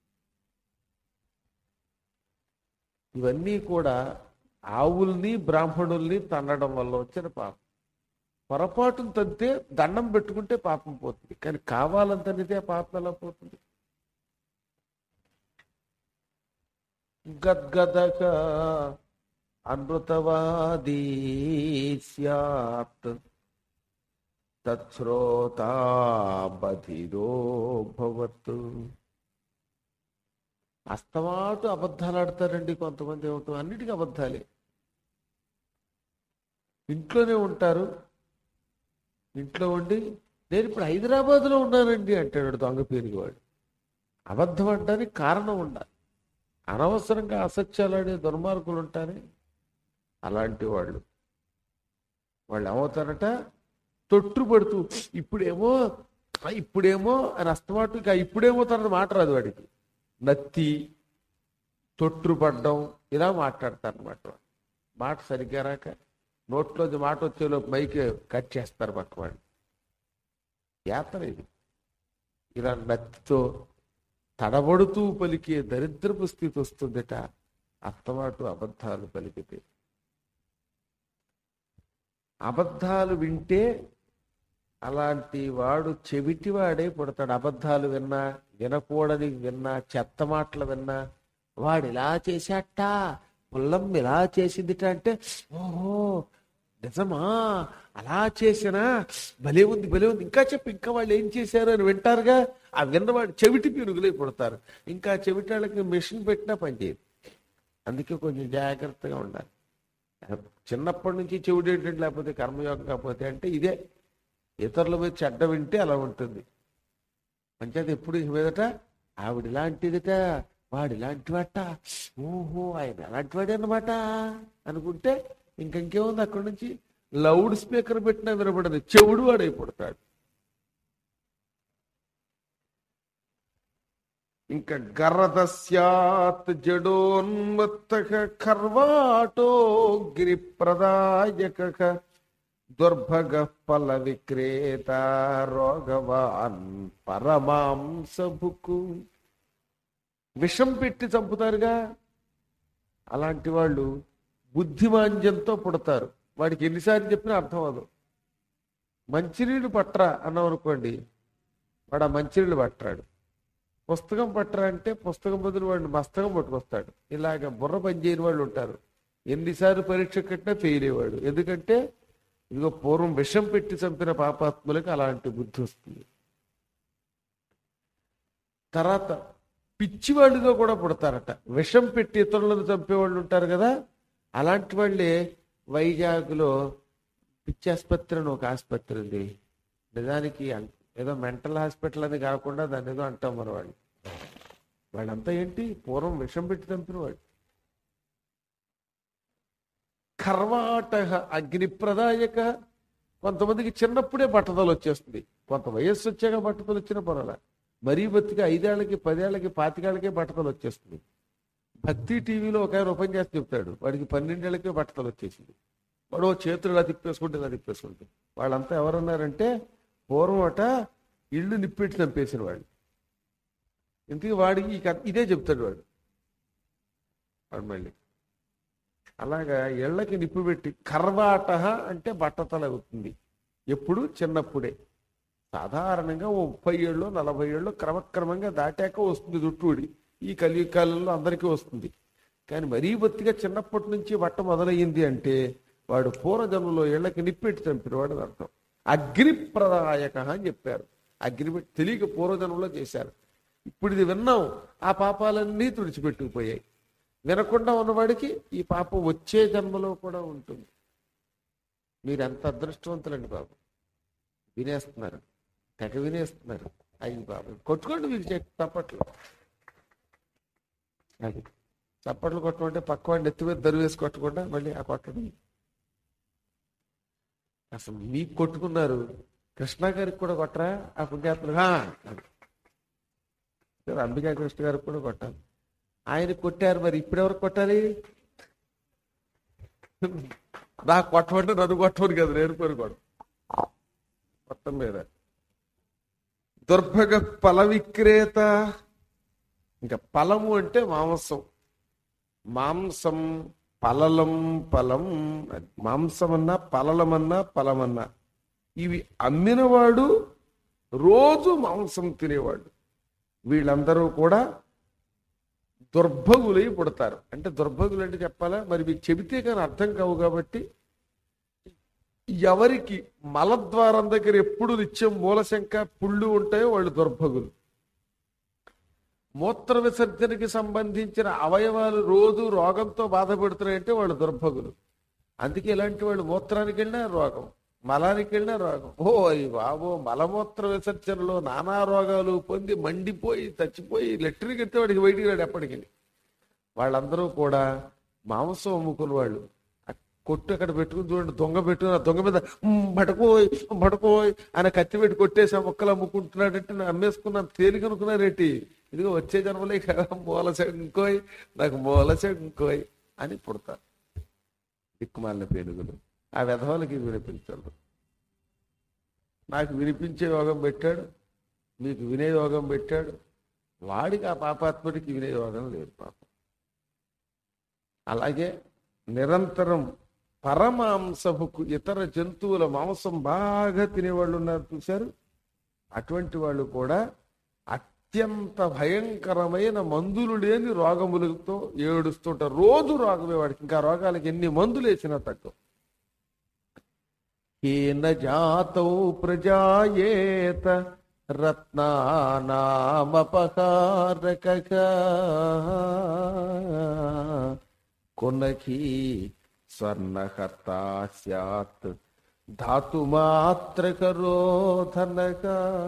ఇవన్నీ కూడా ఆవుల్ని బ్రాహ్మణుల్ని తన్నడం వల్ల వచ్చిన పాపం పొరపాటును తంతే దండం పెట్టుకుంటే పాపం పోతుంది కానీ కావాలంతనిదే పాపం ఎలా పోతుంది గద్గదక అనృతవాదీ స్యాత్ తచ్శ్రోతా బధిరో భవతు అస్తమాటు అబద్ధాలు ఆడతారండి కొంతమంది ఏమిటో అన్నిటికీ అబద్ధాలే ఇంట్లోనే ఉంటారు ఇంట్లో ఉండి నేను ఇప్పుడు హైదరాబాద్లో ఉన్నానండి అంటాడు దొంగ పేరువాడు అబద్ధం అంటానికి కారణం ఉండాలి అనవసరంగా అసత్యాలాడే దుర్మార్గులు ఉంటారే అలాంటి వాళ్ళు వాళ్ళు ఏమవుతారట తొట్టుపడుతూ ఇప్పుడేమో "ఆ, ఇప్పుడేమో అని అస్తమాటు ఇక ఇప్పుడేమో తర్వాత మాట రాదు వాడికి నత్తి తొట్టుపడ్డం ఇలా మాట్లాడతారనమాట మాట సరిగ్గా రాక నోట్లోంచి మాట వచ్చేలోపు మైకి కట్ చేస్తారు పక్క వాళ్ళు యాత్ర ఇది ఇలా నత్తితో తడబడుతూ పలికే దరిద్రపు స్థితి వస్తుందట అత్తమాటు అబద్ధాలు పలికితే అబద్ధాలు వింటే అలాంటి వాడు చెవిటివాడే పుడతాడు అబద్ధాలు విన్నా వినకూడని విన్నా చెత్త మాటలు విన్నా వాడు ఇలా చేశాట పుల్లం ఇలా చేసిందిట అంటే ఓహో నిజమా అలా చేసినా భలే ఉంది భలే ఉంది ఇంకా చెప్పి ఇంకా వాళ్ళు ఏం చేశారు అని వింటారుగా ఆ విన్నవాడు చెవిటి పీనుగులై పుడతారు ఇంకా చెవిటాళ్ళకి మిషన్ పెట్టినా పనిచేయదు అందుకే కొంచెం జాగ్రత్తగా ఉండాలి చిన్నప్పటి నుంచి చెవిటి ఏంటంటే లేకపోతే కర్మయోగం కాకపోతే అంటే ఇదే ఇతరుల మీద చెడ్డ వింటే అలా ఉంటుంది పంచాయతీ ఎప్పుడు ఇక మీదట ఆవిడ ఇలాంటిదిట వాడు ఇలాంటి వాట ఓహో ఆయన అలాంటి వాడే అనమాట అనుకుంటే ఇంకెంకేముంది అక్కడి నుంచి లౌడ్ స్పీకర్ పెట్టినా వినపడదు చెవుడు వాడైపోతాడు ఇంకా గర్రదస్యాత్ జడోన్మత్తక ఖర్వాటో గిరిప్రదాయక దుర్భగ ఫల విక్రేత రోగవాన్ పరమాంసభుకు విషం పెట్టి చంపుతారుగా అలాంటి వాళ్ళు బుద్ధిమాంద్యంతో పుడతారు వాడికి ఎన్నిసార్లు చెప్పినా అర్థం అవ్వదు మంచినీళ్ళు పట్టరా అన్నాం అనుకోండి వాడు ఆ మంచినీళ్ళు పట్టరాడు పుస్తకం పట్టరా అంటే పుస్తకం బదులు వాడిని మస్తకం పట్టుకొస్తాడు ఇలాగ బుర్ర పనిచేయని వాళ్ళు ఉంటారు ఎన్నిసార్లు పరీక్ష కట్టినా ఫెయిల్ అయ్యేవాడు ఎందుకంటే ఇదిగో పూర్వం విషం పెట్టి చంపిన పాపాత్ములకు అలాంటి బుద్ధి వస్తుంది తర్వాత పిచ్చివాళ్ళుగా కూడా పుడతారట విషం పెట్టి ఇతరులను చంపేవాళ్ళు ఉంటారు కదా అలాంటి వాళ్ళే వైజాగ్లో పిచ్చి ఆసుపత్రి అని ఒక ఆసుపత్రి ఉంది నిజానికి అన్- ఏదో మెంటల్ హాస్పిటల్ అని కాకుండా దాన్ని ఏదో అంటాం మన వాళ్ళు వాళ్ళంతా ఏంటి పూర్వం విషం పెట్టి చంపిన వాళ్ళు కర్వాట అగ్నిప్రదాయక కొంతమందికి చిన్నప్పుడే బట్టతలు వచ్చేస్తుంది కొంత వయస్సు వచ్చాక బట్టతలు వచ్చిన పర్వాలే మరీ బతికి ఐదేళ్లకి పదేళ్లకి పాతికేళ్లకే బట్టతలు వచ్చేస్తుంది భక్తి టీవీలో ఒక ఆయన ఓపెన్ చేసి చెప్తాడు వాడికి పన్నెండేళ్లకే బట్టతలు వచ్చేసింది వాడు ఓ చేతులు ఇలా తిప్పేసుకుంటే ఇలా తిప్పేసుకుంటే వాళ్ళంతా ఎవరన్నారంటే పూర్వం అట ఇళ్ళు నిప్పెట్టి చంపేసిన వాళ్ళు ఇంతకీ వాడికి ఈ కథ- ఇదే చెప్తాడు వాడు వాడు మళ్ళీ అలాగా ఇళ్ళకి నిప్పు పెట్టి కర్వాట అంటే బట్టతల అవుతుంది ఎప్పుడు చిన్నప్పుడే సాధారణంగా ఓ ముప్పై ఏళ్ళు నలభై ఏళ్ళు క్రమక్రమంగా దాటాక వస్తుంది జుట్టుడి ఈ కలియుగకాలంలో అందరికీ వస్తుంది కానీ మరీ బొత్తిగా చిన్నప్పటి నుంచి బట్ట మొదలయ్యింది అంటే వాడు పూర్వజన్మలో ఇళ్ళకి నిప్పెట్టి చంపినవాడు అని అర్థం అగ్నిప్రదాయక అని చెప్పారు అగ్ని పెట్టి తెలియక పూర్వజన్మలో చేశారు ఇప్పుడు ఇది విన్నాం ఆ పాపాలన్నీ తుడిచిపెట్టుకుపోయాయి వినకుండా ఉన్నవాడికి ఈ పాపం వచ్చే జన్మలో కూడా ఉంటుంది మీరు ఎంత అదృష్టవంతులండి బాబు వినేస్తున్నారు తెగ వినేస్తున్నారు అయ్యి బాబు కొట్టుకోండి మీకు చెక్ చప్పట్లు అది చప్పట్లు కొట్టమంటే పక్క వాడిని ఎత్తి మీద దరువు వేసి కొట్టకుండా మళ్ళీ ఆ కొట్టడం అసలు మీకు కొట్టుకున్నారు కృష్ణ గారికి కూడా కొట్టరా ఆ పుణ్యాత్ములు "హా" అని. సరే, అంబికా కృష్ణ గారికి కూడా కొట్టాలి ఆయన కొట్టారు మరి ఇప్పుడు ఎవరికి కొట్టాలి నాకు కొట్టమంటే నన్ను కొట్టమని కదా నేను పని కొట్ట మొత్తం మీద దుర్భగ ఫల విక్రేత ఇంకా ఫలము అంటే మాంసం మాంసం పలలం ఫలం అది. మాంసమన్నా పలలమన్నా ఫలమన్నా ఇవి అమ్మినవాడు రోజు మాంసం తినేవాడు వీళ్ళందరూ కూడా దుర్భగులై పుడతారు అంటే దుర్భగులు అంటే చెప్పాలా మరి మీకు చెబితే కానీ అర్థం కావు కాబట్టి ఎవరికి మలద్వారం దగ్గర ఎప్పుడు నిత్యం మూలశంక పుళ్ళు ఉంటాయో వాళ్ళు దుర్భగులు మూత్ర విసర్జనకి సంబంధించిన అవయవాలు రోజు రోగంతో బాధపడుతున్నాయంటే వాళ్ళు దుర్భగులు అందుకే ఇలాంటి వాళ్ళు మూత్రానికి వెళ్ళినా రోగం మలానికి వెళ్ళినా రోగం ఓ అయ్యి బాబో మలమూత్ర విసర్జనలో నానా రోగాలు పొంది మండిపోయి చచ్చిపోయి లెట్రిన్ ఎత్తే వాడికి బయటికి రాడు ఎప్పటికీ వాళ్ళందరూ కూడా మాంసం అమ్ముకున్న వాళ్ళు ఆ కొట్టు అక్కడ పెట్టుకుని చూడండి దొంగ పెట్టుకుని ఆ దొంగ మీద "ఉమ్, పడుకోయ్ పడుకోయ్ అని కత్తి పెట్టి కొట్టేసి ఆ మొక్కలు అమ్ముకుంటున్నాడంటే నేను అమ్మేసుకున్నాను తేలికనుకున్నారేటి ఇదిగో వచ్చే జన్మలే కదా మూల ఇంకోయ్ నాకు మూల ఇంకోయ్ అని పుడతారు దిక్కుమాలిన పేనుగులు ఆ విధవాలకి వినిపించదు నాకు వినిపించే యోగం పెట్టాడు మీకు వినే యోగం పెట్టాడు వాడికి ఆ పాపాత్ముడికి వినే యోగం లేదు పాపం అలాగే నిరంతరం పరమాంసముకు ఇతర జంతువుల మాంసం బాగా తినేవాళ్ళు ఉన్నారు చూశారు అటువంటి వాళ్ళు కూడా అత్యంత భయంకరమైన మందులు లేని రోగములతో ఏడుస్తుంటారు రోజు రోగమే వాడికి ఇంకా రోగాలకి ఎన్ని మందులు వేసినా తక్కువ హీన జాతౌ ప్రజాయేత రత్నానామపకారక కొనఖీ స్వర్ణకర్త స్యాత్ ధాతుమాత్రకరోధనక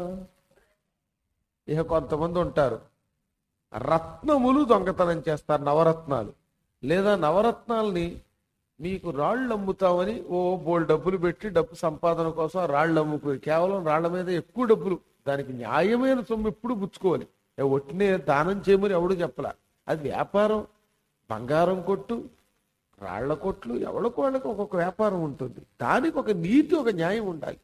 ఇక కొంతమంది ఉంటారు రత్నములు దొంగతనం చేస్తారు నవరత్నాలు లేదా నవరత్నాల్ని మీకు రాళ్ళు అమ్ముతామని ఓ బోల్ డబ్బులు పెట్టి డబ్బు సంపాదన కోసం ఆ రాళ్ళు అమ్ముకుని కేవలం రాళ్ల మీద ఎక్కువ డబ్బులు దానికి న్యాయమైన సొమ్ము ఎప్పుడు పుచ్చుకోవాలి ఏ ఒట్టినే దానం చేయమని ఎవడు చెప్పలా అది వ్యాపారం బంగారం కొట్టు రాళ్ల కొట్లు ఎవరికి వాళ్ళకి ఒక్కొక్క వ్యాపారం ఉంటుంది దానికి ఒక నీతి ఒక న్యాయం ఉండాలి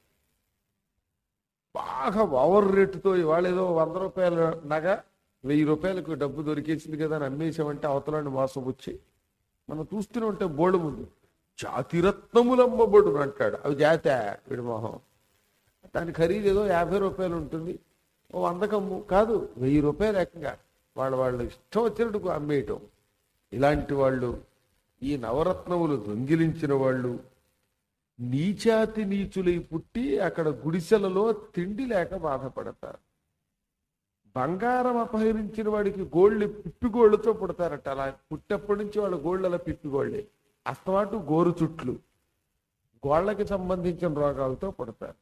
బాగా ఓవర్ రేటుతో ఇవాళ ఏదో వంద రూపాయల నగ వెయ్యి రూపాయలకు డబ్బు దొరికేసింది కదా అని అమ్మేసామంటే అవతలని మోసం వచ్చి మనం చూస్తూనే ఉంటే బోర్డు ముందు జాతిరత్నములమ్మబడు అంటాడు అవి జాత వీడి మొహం దాని ఖరీదు ఏదో యాభై రూపాయలు ఉంటుంది ఓ వందకమ్ము కాదు వెయ్యి రూపాయలు ఏకంగా వాళ్ళ వాళ్ళు ఇష్టం వచ్చినట్టు అమ్మేయటం ఇలాంటి వాళ్ళు ఈ నవరత్నములు దొంగిలించిన వాళ్ళు నీచాతి నీచులై పుట్టి అక్కడ గుడిసెలలో తిండి లేక బాధపడతారు బంగారం అపహరించిన వాడికి గోళ్ళు పిప్పిగోళ్ళతో పుడతారట అలా పుట్టప్పటి నుంచి వాళ్ళ గోళ్ళు అలా పిప్పిగోళ్ళే అస్తమాటు గోరు చుట్లు గోళ్ళకి సంబంధించిన రోగాలతో పుడతారు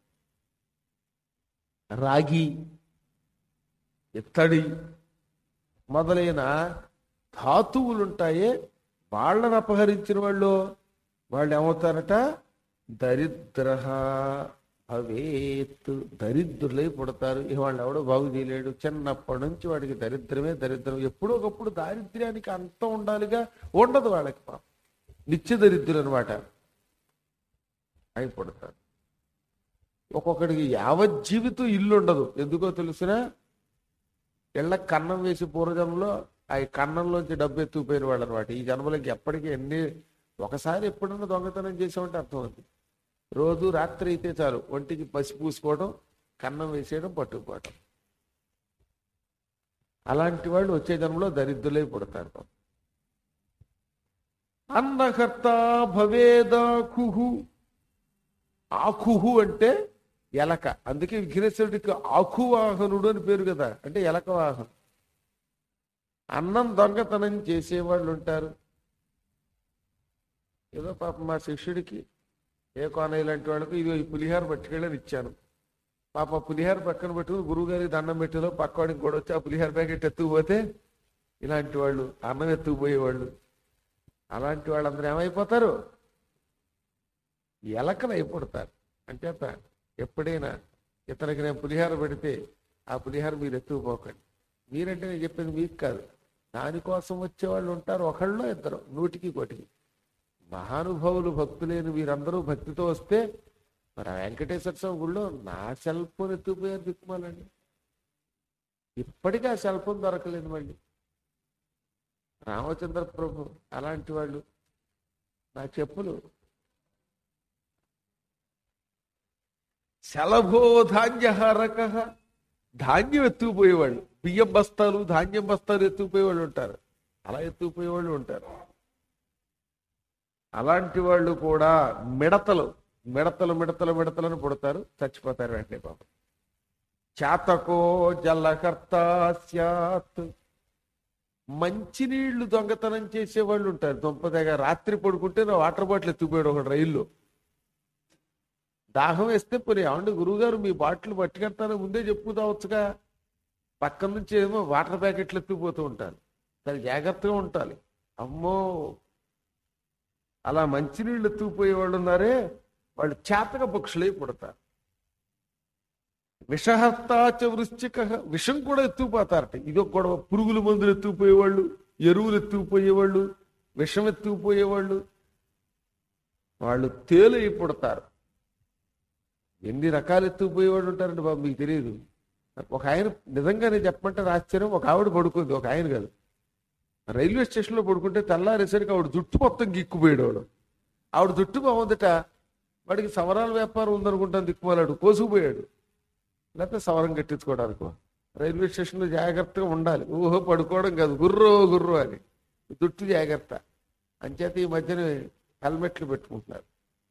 రాగి ఇత్తడి మొదలైన ధాతువులుంటాయే వాళ్ళని అపహరించిన వాళ్ళు వాళ్ళు ఏమవుతారట దరిద్ర భవేత్ దరిద్రులై పుడతారు ఇక వాళ్ళు ఎవడో బాగు చేయలేడు చిన్నప్పటి నుంచి వాడికి దరిద్రమే దరిద్రం ఎప్పుడో ఒకప్పుడు దారిద్ర్యానికి అంతం ఉండాలిగా ఉండదు వాళ్ళకి పాపం నిత్య దరిద్రులు అనమాట అయి పుడతారు ఒక్కొక్కడికి యావజ్జీవితం ఇల్లు ఉండదు ఎందుకో తెలిసినా ఇళ్ళ కన్నం వేసి పూర్వజన్మలో ఆ కన్నంలోంచి డబ్బు ఎత్తుకుపోయిన వాళ్ళు అనమాట ఈ జన్మలకి ఎప్పటికీ ఎన్ని ఒకసారి ఎప్పుడన్నా దొంగతనం చేసామంటే అర్థం అవుతుంది రోజు రాత్రి అయితే చాలు ఒంటికి పసి పూసుకోవడం కన్నం వేసేయడం పట్టుకుపోవడం అలాంటి వాళ్ళు వచ్చే జన్మలో దరిద్రులై పుడతారు పాపం. అన్నకర్త భవేదాకుహు ఆకుహు అంటే ఎలక అందుకే విఘ్నేశ్వరుడికి ఆకువాహనుడు అని పేరు కదా అంటే ఎలక వాహనం అన్నం దొంగతనం చేసేవాళ్ళు ఉంటారు ఏదో పాప మా శిష్యుడికి ఏ కోనయ్య లాంటి వాళ్ళకు ఇది ఈ పులిహార పట్టుకెళ్ళని ఇచ్చాను పాప పులిహార పక్కన పెట్టుకుని గురువు గారికి దండం పెట్టేలో పక్కవాడికి కూడా వచ్చి ఆ పులిహార ప్యాకెట్ ఎత్తుకుపోతే ఇలాంటి వాళ్ళు అన్నం ఎత్తుకుపోయేవాళ్ళు అలాంటి వాళ్ళందరూ ఏమైపోతారు ఎలకలు అయిపోతారు అంచేత ఎప్పుడైనా ఇతనికి నేను పులిహార పెడితే ఆ పులిహార మీరు ఎత్తుకుపోకండి మీరంటే నేను చెప్పేది మీకు కాదు దానికోసం వచ్చేవాళ్ళు ఉంటారు ఒకళ్ళు ఇద్దరు నూటికి కోటికి మహానుభావులు భక్తులేని వీరందరూ భక్తితో వస్తే మరి ఆ వెంకటేశ్వర స్వామి గుళ్ళో నా సెల్ ఫోన్ ఎత్తుకుపోయారు దిక్కుమాలండి ఇప్పటికీ ఆ సెల్ ఫోన్ దొరకలేదు మళ్ళీ రామచంద్ర ప్రభు అలాంటి వాళ్ళు నా చెప్పులు శలభో ధాన్యహారక ధాన్యం ఎత్తుకుపోయేవాళ్ళు బియ్యం బస్తాలు ధాన్యం బస్తాలు ఎత్తుకుపోయేవాళ్ళు ఉంటారు అలా ఎత్తుకుపోయేవాళ్ళు ఉంటారు అలాంటి వాళ్ళు కూడా మిడతలు మిడతలు మిడతలు మిడతలను పుడతారు చచ్చిపోతారు వెంటనే పాపం చాతకో జలకర్త స్యాత్ మంచినీళ్లు దొంగతనం చేసేవాళ్ళు ఉంటారు దొంపదగా రాత్రి పడుకుంటే నా వాటర్ బాటిల్ ఎత్తుకుపోయాడు ఒక రైల్లో దాహం వేస్తే పోనీ ఏమండి గురువుగారు మీ బాటిల్ పట్టుకెడతాను ముందే చెప్పుదావచ్చుగా పక్కన నుంచి ఏమో వాటర్ ప్యాకెట్లు ఎత్తుకుపోతూ ఉంటారు చాలా జాగ్రత్తగా ఉండాలి అమ్మో అలా మంచినీళ్ళు ఎత్తుకుపోయే వాళ్ళు ఉన్నారే వాళ్ళు చేతక పక్షులై పుడతారు విషహస్తాచ వృశ్చిక విషం కూడా ఎత్తుకుపోతారట ఇది ఒక గొడవ పురుగుల మందులు ఎత్తుకుపోయేవాళ్ళు ఎరువులు ఎత్తుకుపోయేవాళ్ళు విషం ఎత్తుకుపోయేవాళ్ళు వాళ్ళు తేలై పుడతారు ఎన్ని రకాలు ఎత్తుకుపోయేవాళ్ళు ఉంటారండి బాబు మీకు తెలియదు ఒక ఆయన నిజంగానే చెప్పమంటే ఆశ్చర్యం ఒక ఆవిడ పడుకుంది ఒక ఆయన కాదు రైల్వే స్టేషన్లో పడుకుంటే తెల్లారేసరికి ఆవిడ జుట్టు మొత్తం గిక్కుపోయాడు ఆవిడ జుట్టు బాగుందట వాడికి సవరాల వ్యాపారం ఉందనుకుంటాను దిక్కుమాలాడు కోసుకుపోయాడు లేకపోతే సవరం కట్టించుకోవడానికి రైల్వే స్టేషన్లో జాగ్రత్తగా ఉండాలి ఊహో పడుకోవడం కాదు గుర్రో గుర్రో అని జుట్టు జాగ్రత్త అంచేత ఈ మధ్యన హెల్మెట్లు పెట్టుకుంటున్నారు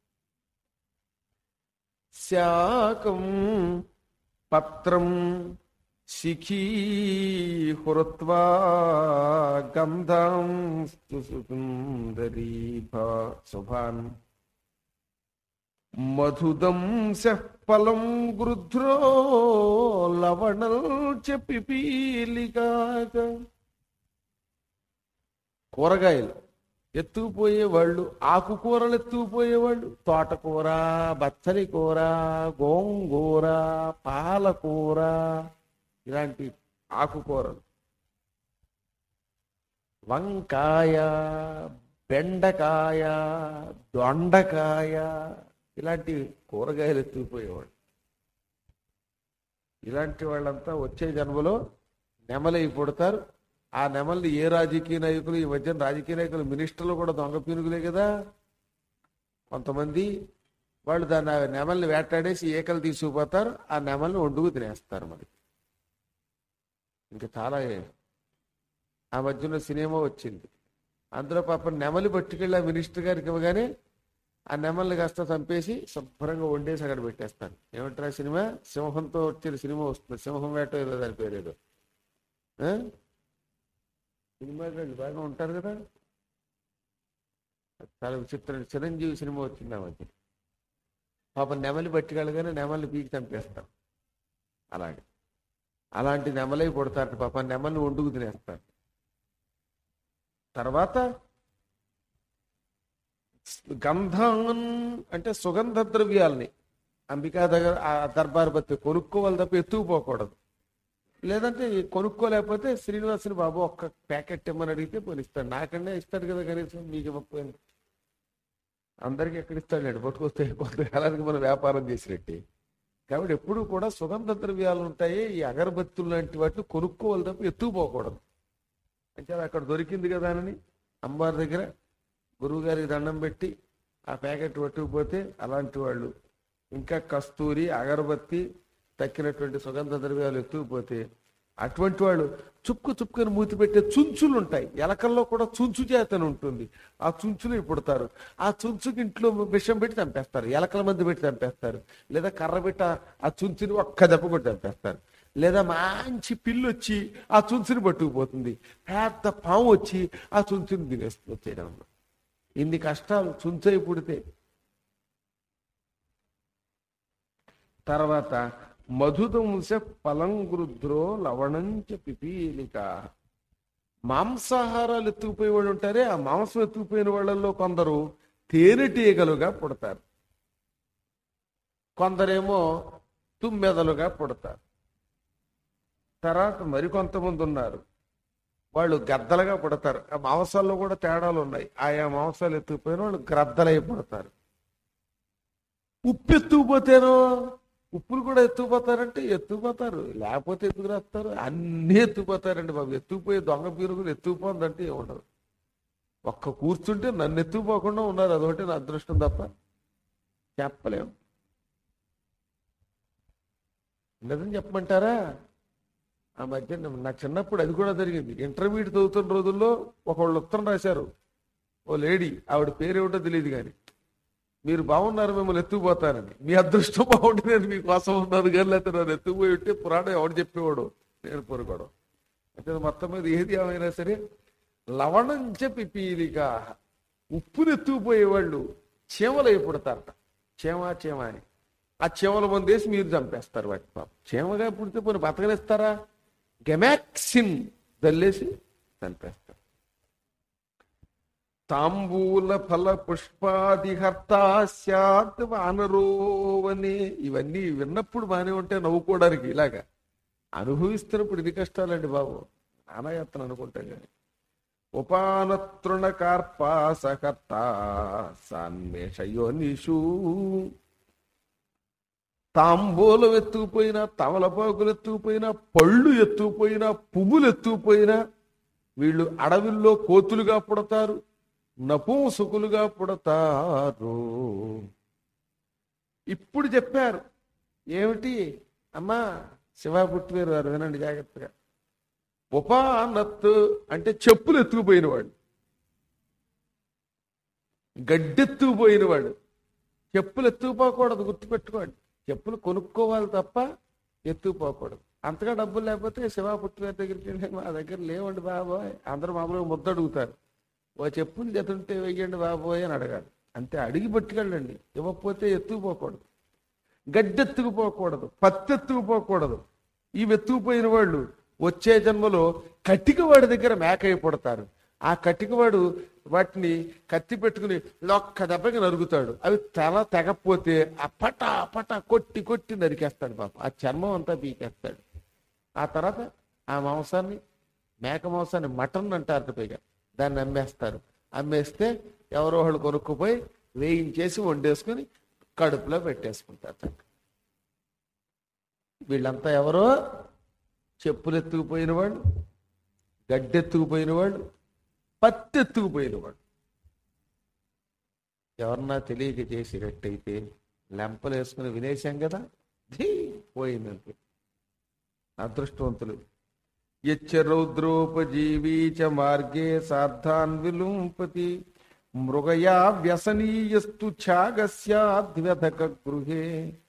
శాకం పత్రం శిఖీ హురత్వా గంధం సుందరీభా శుభాన్ మధుదంశ ఫలం గృధ్రో లవణం చెప్పి పీలికాక కూరగాయలు ఎత్తుకుపోయేవాళ్ళు ఆకుకూరలు ఎత్తుకుపోయేవాళ్ళు తోటకూర బచ్చలి కూర గోంగూర పాలకూర ఇలాంటి ఆకుకూరలు వంకాయ బెండకాయ దొండకాయ ఇలాంటి కూరగాయలు ఎత్తుకుపోయేవాళ్ళు ఇలాంటి వాళ్ళంతా వచ్చే జన్మలో నెమలై పుడతారు ఆ నెమల్ని ఏ రాజకీయ నాయకులు ఈ మధ్యన రాజకీయ నాయకులు మినిస్టర్లు కూడా దొంగ పీనుగులే కదా కొంతమంది వాళ్ళు దాన్ని ఆ నెమల్ని వేటాడేసి ఏకలు తీసుకుపోతారు ఆ నెమల్ని వండుకు తినేస్తారు మరి ఇంకా చాలా ఆ మధ్యలో సినిమా వచ్చింది అందులో పాపం నెమలి పట్టుకెళ్ళి ఆ మినిస్టర్ గారికి ఇవ్వగానే ఆ నెమల్ని కాస్త చంపేసి శుభ్రంగా వండేసి అక్కడ పెట్టేస్తాను ఏమంటారు ఆ సినిమా సింహంతో వచ్చిన సినిమా వస్తుంది సింహం వేట ఏదో దాని పేరు ఏదో ఆ? సినిమా వాళ్ళు బాగా ఉంటారు కదా చాలా విచిత్ర చిరంజీవి సినిమా వచ్చింది ఆ మధ్య పాపం నెమలి పట్టుకెళ్ళగానే నెమల్ని పీకి చంపేస్తాం అలాగే అలాంటి నెమలై పుడతారు పాప నెమల్ని వండుకు తినేస్తారు తర్వాత గంధం అంటే సుగంధ ద్రవ్యాల్ని అంబికా దగ్గర ఆ దర్బార్ బతి కొనుక్కోవాలి తప్ప ఎత్తుకుపోకూడదు లేదంటే కొనుక్కోలేకపోతే శ్రీనివాసుని బాబు ఒక్క ప్యాకెట్ ఇమ్మని అడిగితే పోనిస్తాడు నాకన్నా ఇస్తాడు కదా కనీసం మీకు ఇవ్వకపోయింది అందరికి ఎక్కడ ఇస్తాడు పట్టుకొస్తే కొంతకాలానికి మనం వ్యాపారం చేసినట్టే కాబట్టి ఎప్పుడు కూడా సుగంధ ద్రవ్యాలు ఉంటాయి ఈ అగరబత్తులు లాంటి వాటిని కొనుక్కోవాలి తప్ప ఎత్తుకుపోకూడదు అంటే అది అక్కడ దొరికింది కదా అని అమ్మవారి దగ్గర గురువు గారికి దండం పెట్టి ఆ ప్యాకెట్ పట్టుకుపోతే అలాంటి వాళ్ళు ఇంకా కస్తూరి అగరబత్తి తక్కినటువంటి సుగంధ ద్రవ్యాలు ఎత్తుకుపోతే అటువంటి వాళ్ళు చుక్కు చుక్కుని మూతి పెట్టే చుంచులు ఉంటాయి ఎలకల్లో కూడా చుంచు చేతన ఉంటుంది ఆ చుంచులు పుడతారు ఆ చుంచుకి ఇంట్లో విషం పెట్టి చంపేస్తారు ఎలకల మంది పెట్టి చంపేస్తారు లేదా కర్ర పెట్టి ఆ- ఆ చుంచుని ఒక్క దెబ్బ కొట్టి చంపేస్తారు లేదా మంచి పిల్లు వచ్చి ఆ చుంచుని పట్టుకుపోతుంది పెద్ద పాము వచ్చి ఆ చుంచుని తినేస్తుంది వచ్చేయడం ఇన్ని కష్టాలు చుంచయి పుడితే తర్వాత మధుదంశ పలంగృద్రో లవణంచ పిపీలిక మాంసాహారాలు ఎత్తుకుపోయే వాళ్ళు ఉంటారే ఆ మాంసం ఎత్తుకుపోయిన వాళ్ళల్లో కొందరు తేనెటీగలుగా పుడతారు కొందరేమో తుమ్మెదలుగా పుడతారు తర్వాత మరికొంతమంది ఉన్నారు వాళ్ళు గద్దలుగా పుడతారు ఆ మాంసాల్లో కూడా తేడాలు ఉన్నాయి ఆయా మాంసాలు ఎత్తుకుపోయిన వాళ్ళు గ్రద్దలై పుడతారు ఉప్పు ఎత్తుకుపోతేనో ఉప్పులు కూడా ఎత్తుకుపోతారంటే ఎత్తుకుపోతారు లేకపోతే ఎత్తుకురాస్తారు అన్నీ ఎత్తుకుపోతారండి బాబు ఎత్తుకుపోయే దొంగ పీరుగులు ఎత్తుకుపోందంటే ఏముండదు ఒక్క కూర్చుంటే నన్ను ఎత్తుకుపోకుండా ఉన్నారు అదొకటి నా అదృష్టం తప్ప చెప్పలేము నిజం చెప్పమంటారా ఆ మధ్య నా చిన్నప్పుడు అది కూడా జరిగింది ఇంటర్మీడియట్ చదువుతున్న రోజుల్లో ఒకళ్ళు ఉత్తరం రాశారు ఓ లేడీ ఆవిడ పేరేమిటో తెలియదు కానీ మీరు బాగున్నారు మిమ్మల్ని ఎత్తుకుపోతానని మీ అదృష్టం బాగుంటే నేను మీకోసం ఉన్నాను కానీ లేకపోతే నన్ను ఎత్తుకుపోయి ఉంటే పురాణం ఎవడు చెప్పేవాడు నేను పొరగడం అయితే మొత్తం మీద ఏది ఏమైనా సరే లవణం చెప్పి పీలిక ఉప్పుని ఎత్తుకుపోయేవాళ్ళు చీమలు అయిపోడతారట చీమ చీమ అని ఆ చీమల మందేసి మీరు చంపేస్తారు వాటి పాపం చీమగా పుడితే పోనీ బతకనిస్తారా గెమాక్సిన్ దల్లేసి చంపేస్తారు తాంబూల ఫల పుష్పాదిహర్త స్యాత్ వానరోవనే ఇవన్నీ విన్నప్పుడు బాగానే ఉంటే నవ్వుకోవడానికి ఇలాగా అనుభవిస్తున్నప్పుడు ఇది కష్టాలండి బాబు నానాయత్నం అనుకుంటాం కానీ ఉపానతృణ కార్పాసకర్త సాన్మేషయోనిషు తాంబూలం ఎత్తుకుపోయినా తమలపాకులు ఎత్తుకుపోయినా పళ్ళు ఎత్తుకుపోయినా పువ్వులు ఎత్తుకుపోయినా వీళ్ళు అడవిల్లో కోతులుగా పుడతారు నపుంసకులుగా పుడతారు ఇప్పుడు చెప్పారు ఏమిటి అమ్మా శివ పుట్టివేరు వారు వినండి జాగ్రత్తగా ఉపానత్ అంటే చెప్పులు ఎత్తుకుపోయిన వాడు గడ్డెత్తుకుపోయిన వాడు చెప్పులు ఎత్తుకుపోకూడదు గుర్తుపెట్టుకోండి చెప్పులు కొనుక్కోవాలి తప్ప ఎత్తుకుపోకూడదు అంతగా డబ్బులు లేకపోతే శివ పుట్టివేరు దగ్గరికి వెళ్ళి మా దగ్గర లేవండి బాబోయ్ అందరూ మామూలుగా ముద్ద అడుగుతారు ఓ చెప్పులు జతుంటే వెయ్యండి బాబోయ్ అని అడగాలి అంతే అడిగి పట్టుకెళ్ళండి ఇవ్వకపోతే ఎత్తుకుపోకూడదు గడ్డెత్తుకుపోకూడదు పత్తెత్తుకుపోకూడదు ఇవి ఎత్తుకుపోయిన వాళ్ళు వచ్చే జన్మలో కట్టికవాడి దగ్గర మేక అయిపోడతారు ఆ కట్టికవాడు వాటిని కత్తి పెట్టుకుని లొక్క దెబ్బకి నరుగుతాడు అవి తల తెగపోతే ఆ పట పట కొట్టి కొట్టి నరికేస్తాడు పాప ఆ చర్మం అంతా పీకేస్తాడు ఆ తర్వాత ఆ మాంసాన్ని మేక మాంసాన్ని మటన్ అంటారు పైగా దాన్ని అమ్మేస్తారు అమ్మేస్తే ఎవరో వాళ్ళు కొనుక్కుపోయి వేయించేసి వండేసుకుని కడుపులో పెట్టేసుకుంటారు చక్కగా. వీళ్ళంతా ఎవరో చెప్పులు ఎత్తుకుపోయిన వాళ్ళు గడ్డెత్తుకుపోయిన వాళ్ళు పత్తెత్తుకుపోయిన వాళ్ళు ఎవరన్నా తెలియక చేసినట్టయితే లెంపలు వేసుకుని వినేశాం కదా ధీ పోయిందంతే అదృష్టవంతులు యచ్చ రౌద్రోపజీవీ చ మార్గే సార్థాన్ విలుంపతి మృగయా వ్యసనీయస్తు ఛాగస్యాద్వ్యధక గృహే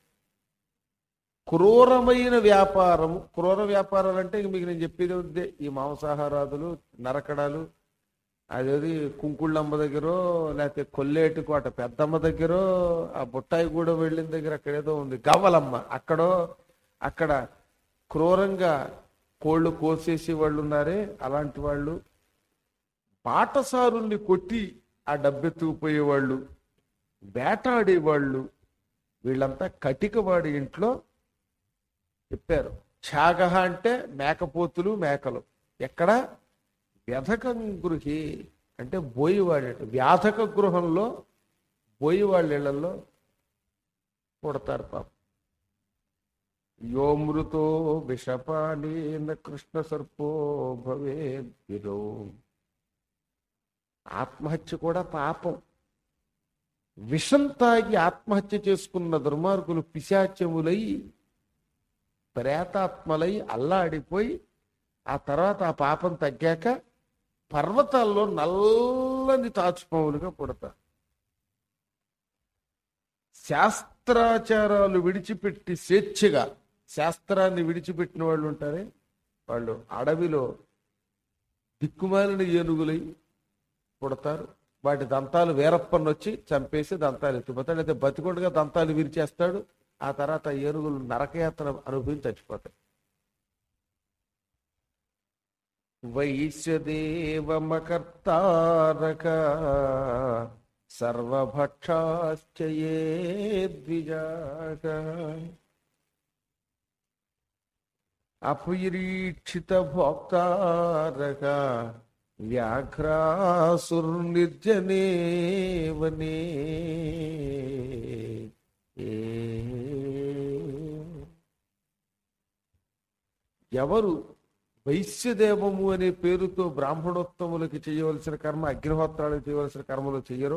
క్రూరమైన వ్యాపారము క్రూర వ్యాపారాలు అంటే ఇంక మీకు నేను చెప్పేది వద్దే ఈ మాంసాహారాదులు నరకడాలు అదేది కుంకుళ్ళమ్మ దగ్గర లేకపోతే కొల్లేటి కోట పెద్దమ్మ దగ్గర ఆ బుట్టాయి కూడా వెళ్ళిన దగ్గర అక్కడ ఏదో ఉంది గవ్వలమ్మ అక్కడో అక్కడ క్రూరంగా కోళ్ళు కోసేసి వాళ్ళు ఉన్నారే అలాంటి వాళ్ళు బాటసారుల్ని కొట్టి ఆ డబ్బెత్తుకుపోయేవాళ్ళు వేటాడేవాళ్ళు వీళ్ళంతా కటికవాడి ఇంట్లో చెప్పారు ఛాగ అంటే మేకపోతులు మేకలు ఎక్కడ వ్యధకం గృహి అంటే బోయివాడట వ్యాధక గృహంలో బోయివాళ్ళ ఇళ్లలో పుడతారు పాపం యోమృతో విషపానేన కృష్ణ సర్పో భవేద్గిరో ఆత్మహత్య కూడా పాపం విషం తాగి ఆత్మహత్య చేసుకున్న దుర్మార్గులు పిశాచములై ప్రేతాత్మలై అల్లాడిపోయి ఆ తర్వాత ఆ పాపం తగ్గాక పర్వతాల్లో నల్లని తాచుపాములుగా పుడతారు శాస్త్రాచారాలు విడిచిపెట్టి స్వేచ్ఛగా శాస్త్రాన్ని విడిచిపెట్టిన వాళ్ళు ఉంటారే వాళ్ళు అడవిలో దిక్కుమాలిన ఏనుగులై పుడతారు వాటి దంతాలు వేరప్పని వచ్చి చంపేసి దంతాలు ఎత్తిపోతాడు అయితే బతికొండగా దంతాలు విరిచేస్తాడు ఆ తర్వాత ఆ ఏనుగులు నరకయాత్ర అనుభవించి చచ్చిపోతాయి వైశ్యదేవమకర్తారక సర్వభక్షాశ్చయే ద్విజాక అపరిక్షిత భోక్తారక వ్యాఘ్రాసుర్నిర్జనే వనే ఏ. ఎవరు వైశ్యదేవము అనే పేరుతో బ్రాహ్మణోత్తములకి చేయవలసిన కర్మ అగ్నిహోత్రాలకు చేయవలసిన కర్మలు చెయ్యరో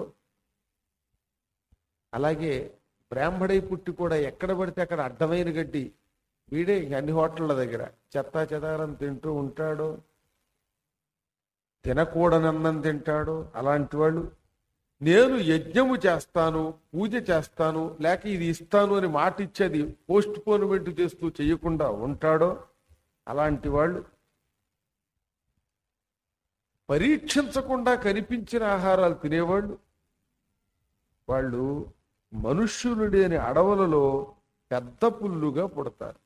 అలాగే బ్రాహ్మడై పుట్టి కూడా ఎక్కడ పడితే అక్కడ అడ్డమైన గడ్డి వీడే ఇంక అన్ని హోటళ్ళ దగ్గర చెత్తా చెదారం తింటూ ఉంటాడు తినకూడనన్నం తింటాడు అలాంటి వాళ్ళు నేను యజ్ఞము చేస్తాను పూజ చేస్తాను లేక ఇది ఇస్తాను అని మాట ఇచ్చేది పోస్ట్ పోన్మెంట్ చేస్తూ చేయకుండా ఉంటాడో అలాంటి వాళ్ళు పరీక్షించకుండా కనిపించిన ఆహారాలు తినేవాళ్ళు వాళ్ళు మనుష్యులు లేని అడవులలో పెద్ద పుల్లుగా పుడతారు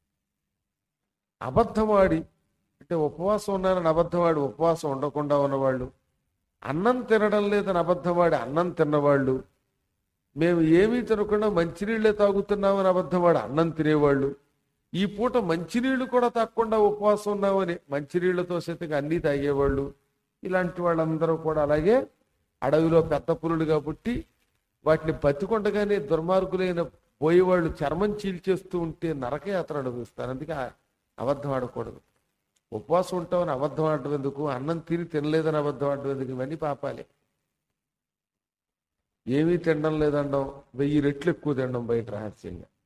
అబద్ధమాడి అంటే ఉపవాసం ఉన్నారని అబద్ధమాడి ఉపవాసం ఉండకుండా ఉన్నవాళ్ళు అన్నం తినడం లేదని అబద్ధమాడి అన్నం తిన్నవాళ్ళు మేము ఏమీ తినకుండా మంచినీళ్ళే తాగుతున్నామని అబద్ధమాడి అన్నం తినేవాళ్ళు ఈ పూట మంచినీళ్లు కూడా తాగకుండా ఉపవాసం ఉన్నామని మంచినీళ్లతో సైతంగా అన్నీ తాగేవాళ్ళు ఇలాంటి వాళ్ళందరూ కూడా అలాగే అడవిలో పెద్ద పులులుగా పుట్టి వాటిని బతికొండగానే దుర్మార్గులైన పోయేవాళ్ళు చర్మం చీల్చేస్తూ ఉంటే నరకయాత్ర అనుభవిస్తారు అందుకే ఆ అబద్ధం ఆడకూడదు ఉపవాసం ఉంటామని అబద్ధం ఆడటం ఎందుకు అన్నం తిని తినలేదని అబద్ధం ఆడటం ఎందుకు ఇవన్నీ పాపాలే ఏమీ తినడం లేదండం వెయ్యి రెట్లు ఎక్కువ తినడం బయట రహస్యంగా